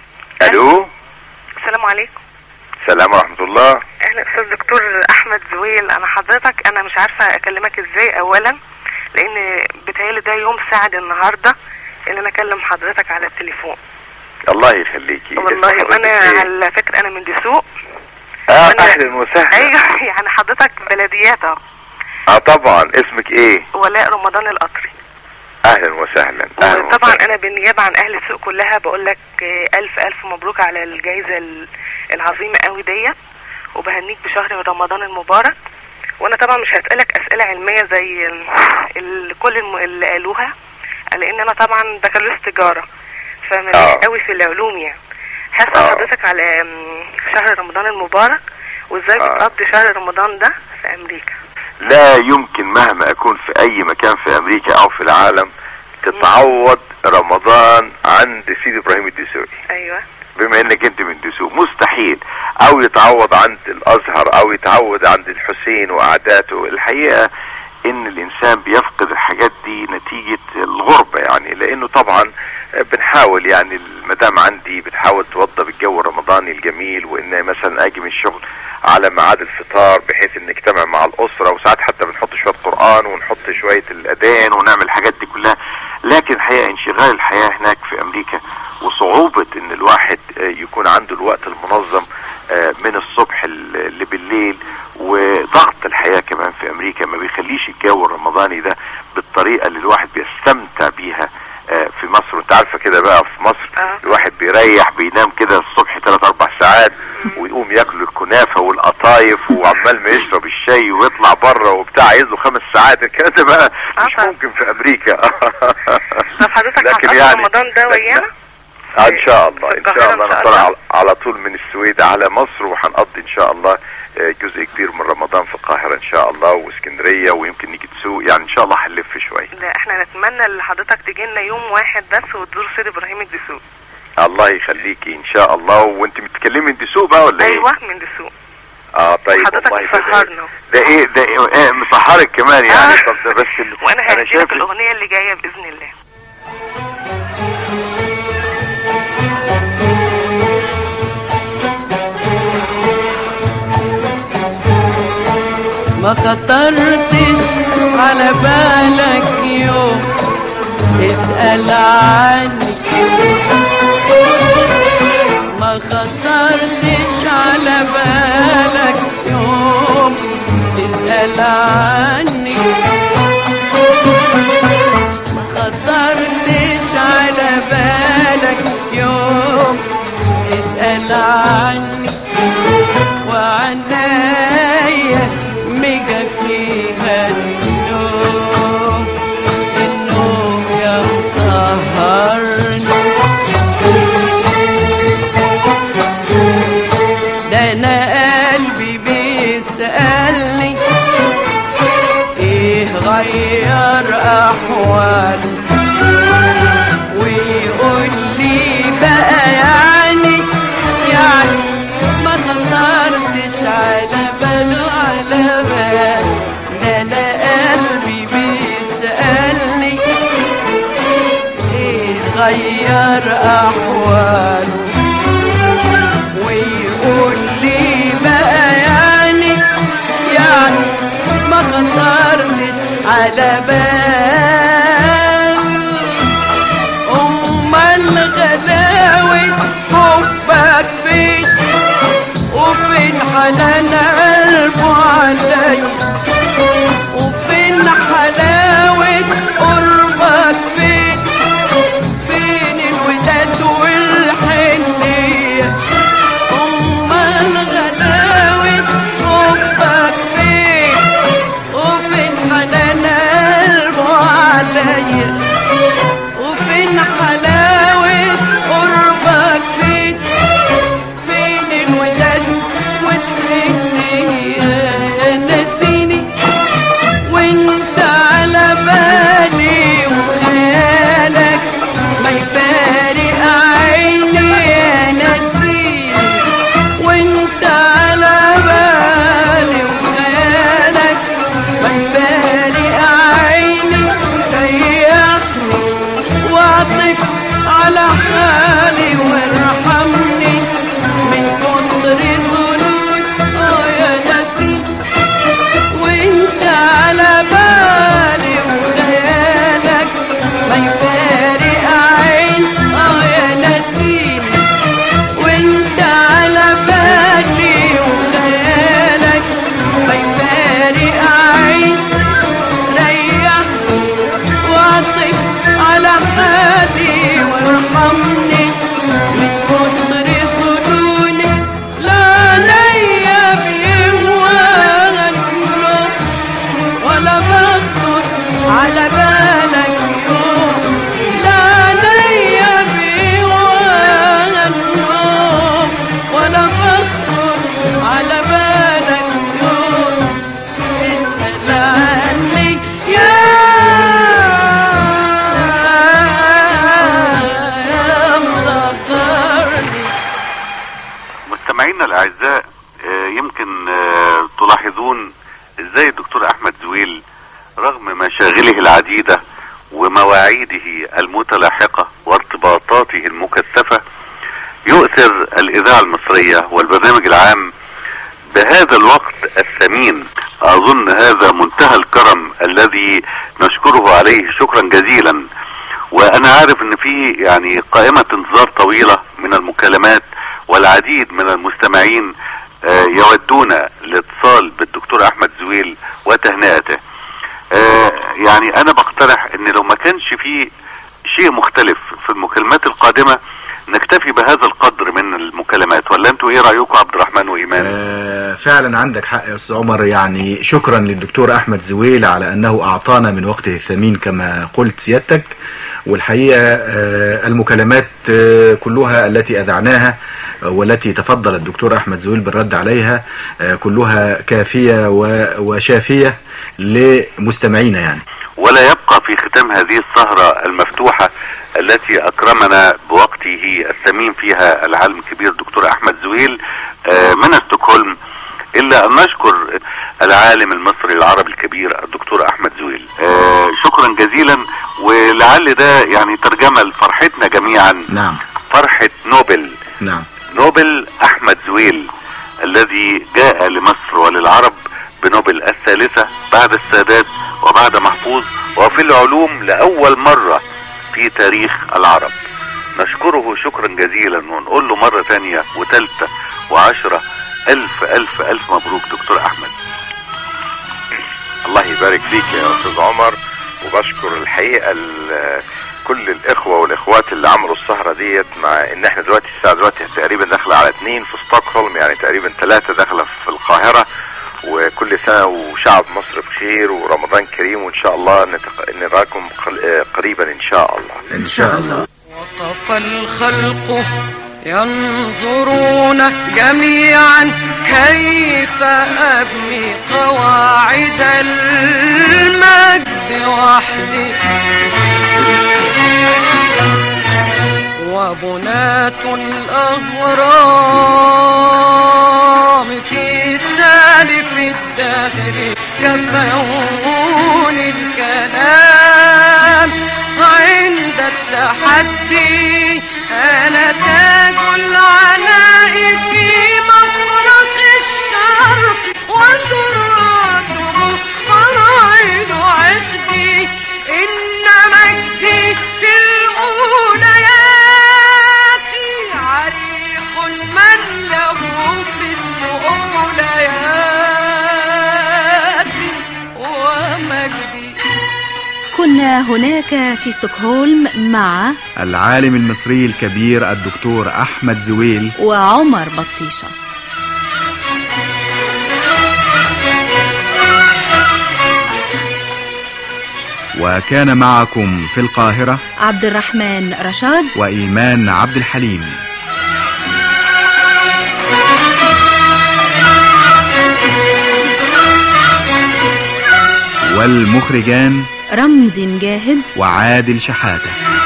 الو السلام عليكم السلام ورحمة الله اهلا استاذ دكتور احمد زويل انا حضرتك انا مش عارفه اكلمك ازاي اولا لان بيتهيألي ده يوم سعد النهارده ان انا اكلم حضرتك على التليفون الله يخليكي والله اسم وانا حضرتك إيه؟ على فكره انا من دسوق اه اهلا وسهلا ايوه يعني حضرتك بلديات اهو اه طبعا اسمك ايه ولاء رمضان القطري اهلا وسهلا اهلا طبعا انا بالنيابه عن اهل السوق كلها بقول لك آه، الف الف مبروك على الجائزه ال- العظيمه قوي ديت وبهنيك بشهر رمضان المبارك وانا طبعا مش هسالك اسئله علميه زي ال- ال- كل الم- اللي قالوها لان انا طبعا بكالوريوس تجاره فماليش قوي في العلوم يعني هسال حضرتك على آم، شهر رمضان المبارك وازاي بتقضي شهر رمضان ده في امريكا لا يمكن مهما اكون في اي مكان في امريكا او في العالم تتعوض رمضان عند سيدي ابراهيم الدسوقي ايوه بما انك انت من دسوق مستحيل او يتعوض عند الازهر او يتعوض عند الحسين وقعداته الحقيقه ان الانسان بيفقد الحاجات دي نتيجة الغربة يعني لانه طبعا بنحاول يعني المدام عندي بتحاول توضب الجو الرمضاني الجميل وان مثلا اجي من الشغل على ميعاد الفطار بحيث ان نجتمع مع الاسرة وساعات حتى بنحط شوية قرآن ونحط شوية الاذان ونعمل الحاجات دي كلها لكن الحقيقة انشغال الحياة هناك في امريكا وصعوبة ان الواحد آه، يكون عنده الوقت المنظم آه، من الصبح ل- لبالليل وضغط الحياة كمان في امريكا ما بيخليش الجو الرمضاني ده بالطريقة اللي الواحد بيستمتع بيها آه، في مصر وانت عارفة كده بقى في مصر الواحد بيريح بينام كده الصبح 3 4 ساعات ويقوم ياكل الكنافة والقطايف وعمال ما يشرب الشاي ويطلع بره وبتاع عايز له خمس ساعات الكلام ده بقى مش ممكن في امريكا طب حضرتك لكن هتقضي يعني- رمضان ده ويانا آه، ان شاء الله ان القاهرة شاء إن الله شاء نطلع الله. على- على طول من السويد على مصر وهنقضي ان شاء الله آه، جزء كبير من رمضان في القاهرة ان شاء الله واسكندرية ويمكن نيجي تسوق يعني ان شاء الله هنلف شوية لا احنا نتمنى ان حضرتك تجي لنا يوم واحد بس وتزور سيدي ابراهيم الدسوق الله يخليكي ان شاء الله وانت بتتكلمي من دسوق بقى ولا ايه؟ ايوه من دسوق اه طيب حضرتك والله ده- مسهرنا ده ايه ده إيه آه مسهرك كمان يعني طب ده بس ال- وانا انا هديلك شايف الاغنيه اللي جايه باذن الله ما خطرتش على بالك يوم اسأل عني ما خطرتش على بالك يوم تسأل عني ما خطرتش على بالك يوم تسأل عني وعنايا ميجا فيها النوم النوم يا مسهرني ده انا قلبي بيسألني ايه غير احواله ويقول لي بقى يعني يعني ما خطرتش على باله على بال ده انا قلبي بيسألني ايه غير احواله ويقول لي بقى يعني يعني ما خطرتش على بال امال غلاوة حبك فين وفين حنان قلبه علي وفين حلاوة قربك فين فين الوداد والحنية أمال غلاوة حبك فين وفين حنان فارق عين ريح واعطف على حالي وارحمني من كتر ظنوني لا ليا بيهواها النوم ولا بخطر على بالك يوم لا ليا بيهواها النوم ولا بخطر على بالك يوم اسأل عني يا مصغرني مستمعينا الاعزاء آه، يمكن آه، تلاحظون ازاي الدكتور احمد زويل رغم مشاغله العديدة ومواعيده المتلاحقة وارتباطاته المكثفة يؤثر الاذاعة المصرية والبرنامج العام بهذا الوقت الثمين اظن هذا منتهى الكرم الذي نشكره عليه شكرا جزيلا وانا عارف ان في يعني قائمة انتظار طويلة من المكالمات والعديد من المستمعين آه، يودون الاتصال بالدكتور احمد زويل وتهنئته آه، يعني انا بقترح ان لو ما كانش في شيء مختلف في المكالمات القادمة نكتفي بهذا القدر من المكالمات ولا انتوا ايه رايكم عبد الرحمن وايمان آه، فعلا عندك حق يا استاذ عمر يعني شكرا للدكتور احمد زويل على انه اعطانا من وقته الثمين كما قلت سيادتك والحقيقه آه، المكالمات آه، كلها التي اذعناها آه، والتي تفضل الدكتور احمد زويل بالرد عليها آه، كلها كافيه و- وشافيه لمستمعينا يعني ولا يبقى في ختام هذه السهرة المفتوحة التي أكرمنا بوقته الثمين فيها العالم الكبير دكتور أحمد زويل آه، من ستوكهولم إلا أن نشكر العالم المصري العربي الكبير الدكتور أحمد زويل آه، شكرا جزيلا ولعل ده يعني ترجمة لفرحتنا جميعا نعم فرحة نوبل نعم نوبل احمد زويل الذي جاء لمصر وللعرب بنوبل الثالثة بعد السادات وبعد محفوظ وفي العلوم لأول مرة في تاريخ العرب نشكره شكرا جزيلا ونقول له مرة تانية وتالتة وعشرة ألف ألف ألف مبروك دكتور أحمد الله يبارك فيك يا استاذ عمر وبشكر الحقيقه ال- كل الاخوه والاخوات اللي عملوا السهره ديت مع ان احنا دلوقتي الساعه دلوقتي تقريبا داخله على اتنين في ستوكهولم يعني تقريبا ثلاثه داخله في القاهره وكل سنه وشعب مصر بخير ورمضان كريم وان شاء الله نتق... نراكم قل- آه، قريبا ان شاء الله ان شاء الله وقف الخلق ينظرون جميعا كيف أبني قواعد المجد وحدي وبناة الأهرام في سالف الدهر كفون الكلام عند التحدي أنا تاج العلاء في مفرق الشرق وتراته فرائض عقدي إن مجدي في الأوليات عريق من له مثل أولياتي ومجدي كنا هناك في ستوكهولم مع العالم المصري الكبير الدكتور احمد زويل وعمر بطيشة وكان معكم في القاهرة عبد الرحمن رشاد وإيمان عبد الحليم والمخرجان رمز جاهد وعادل شحاتة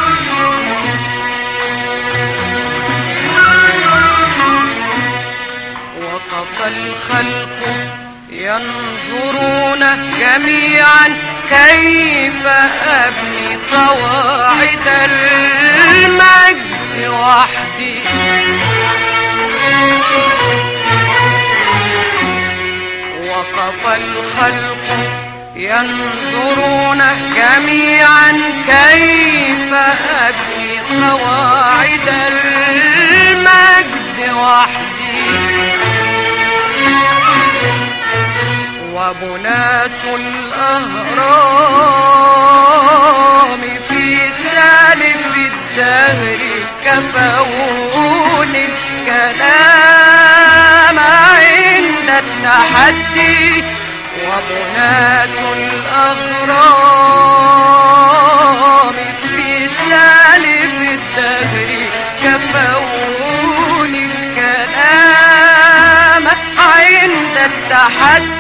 وقف الخلق ينظرون جميعا كيف أبني قواعد المجد وحدي وقف الخلق ينظرون جميعا كيف أبني قواعد المجد وحدي وبناة الأهرام في سالف الدهر كفون الكلام عند التحدي وبناة الأغرام في سالف الدهر كفون الكلام عند التحدي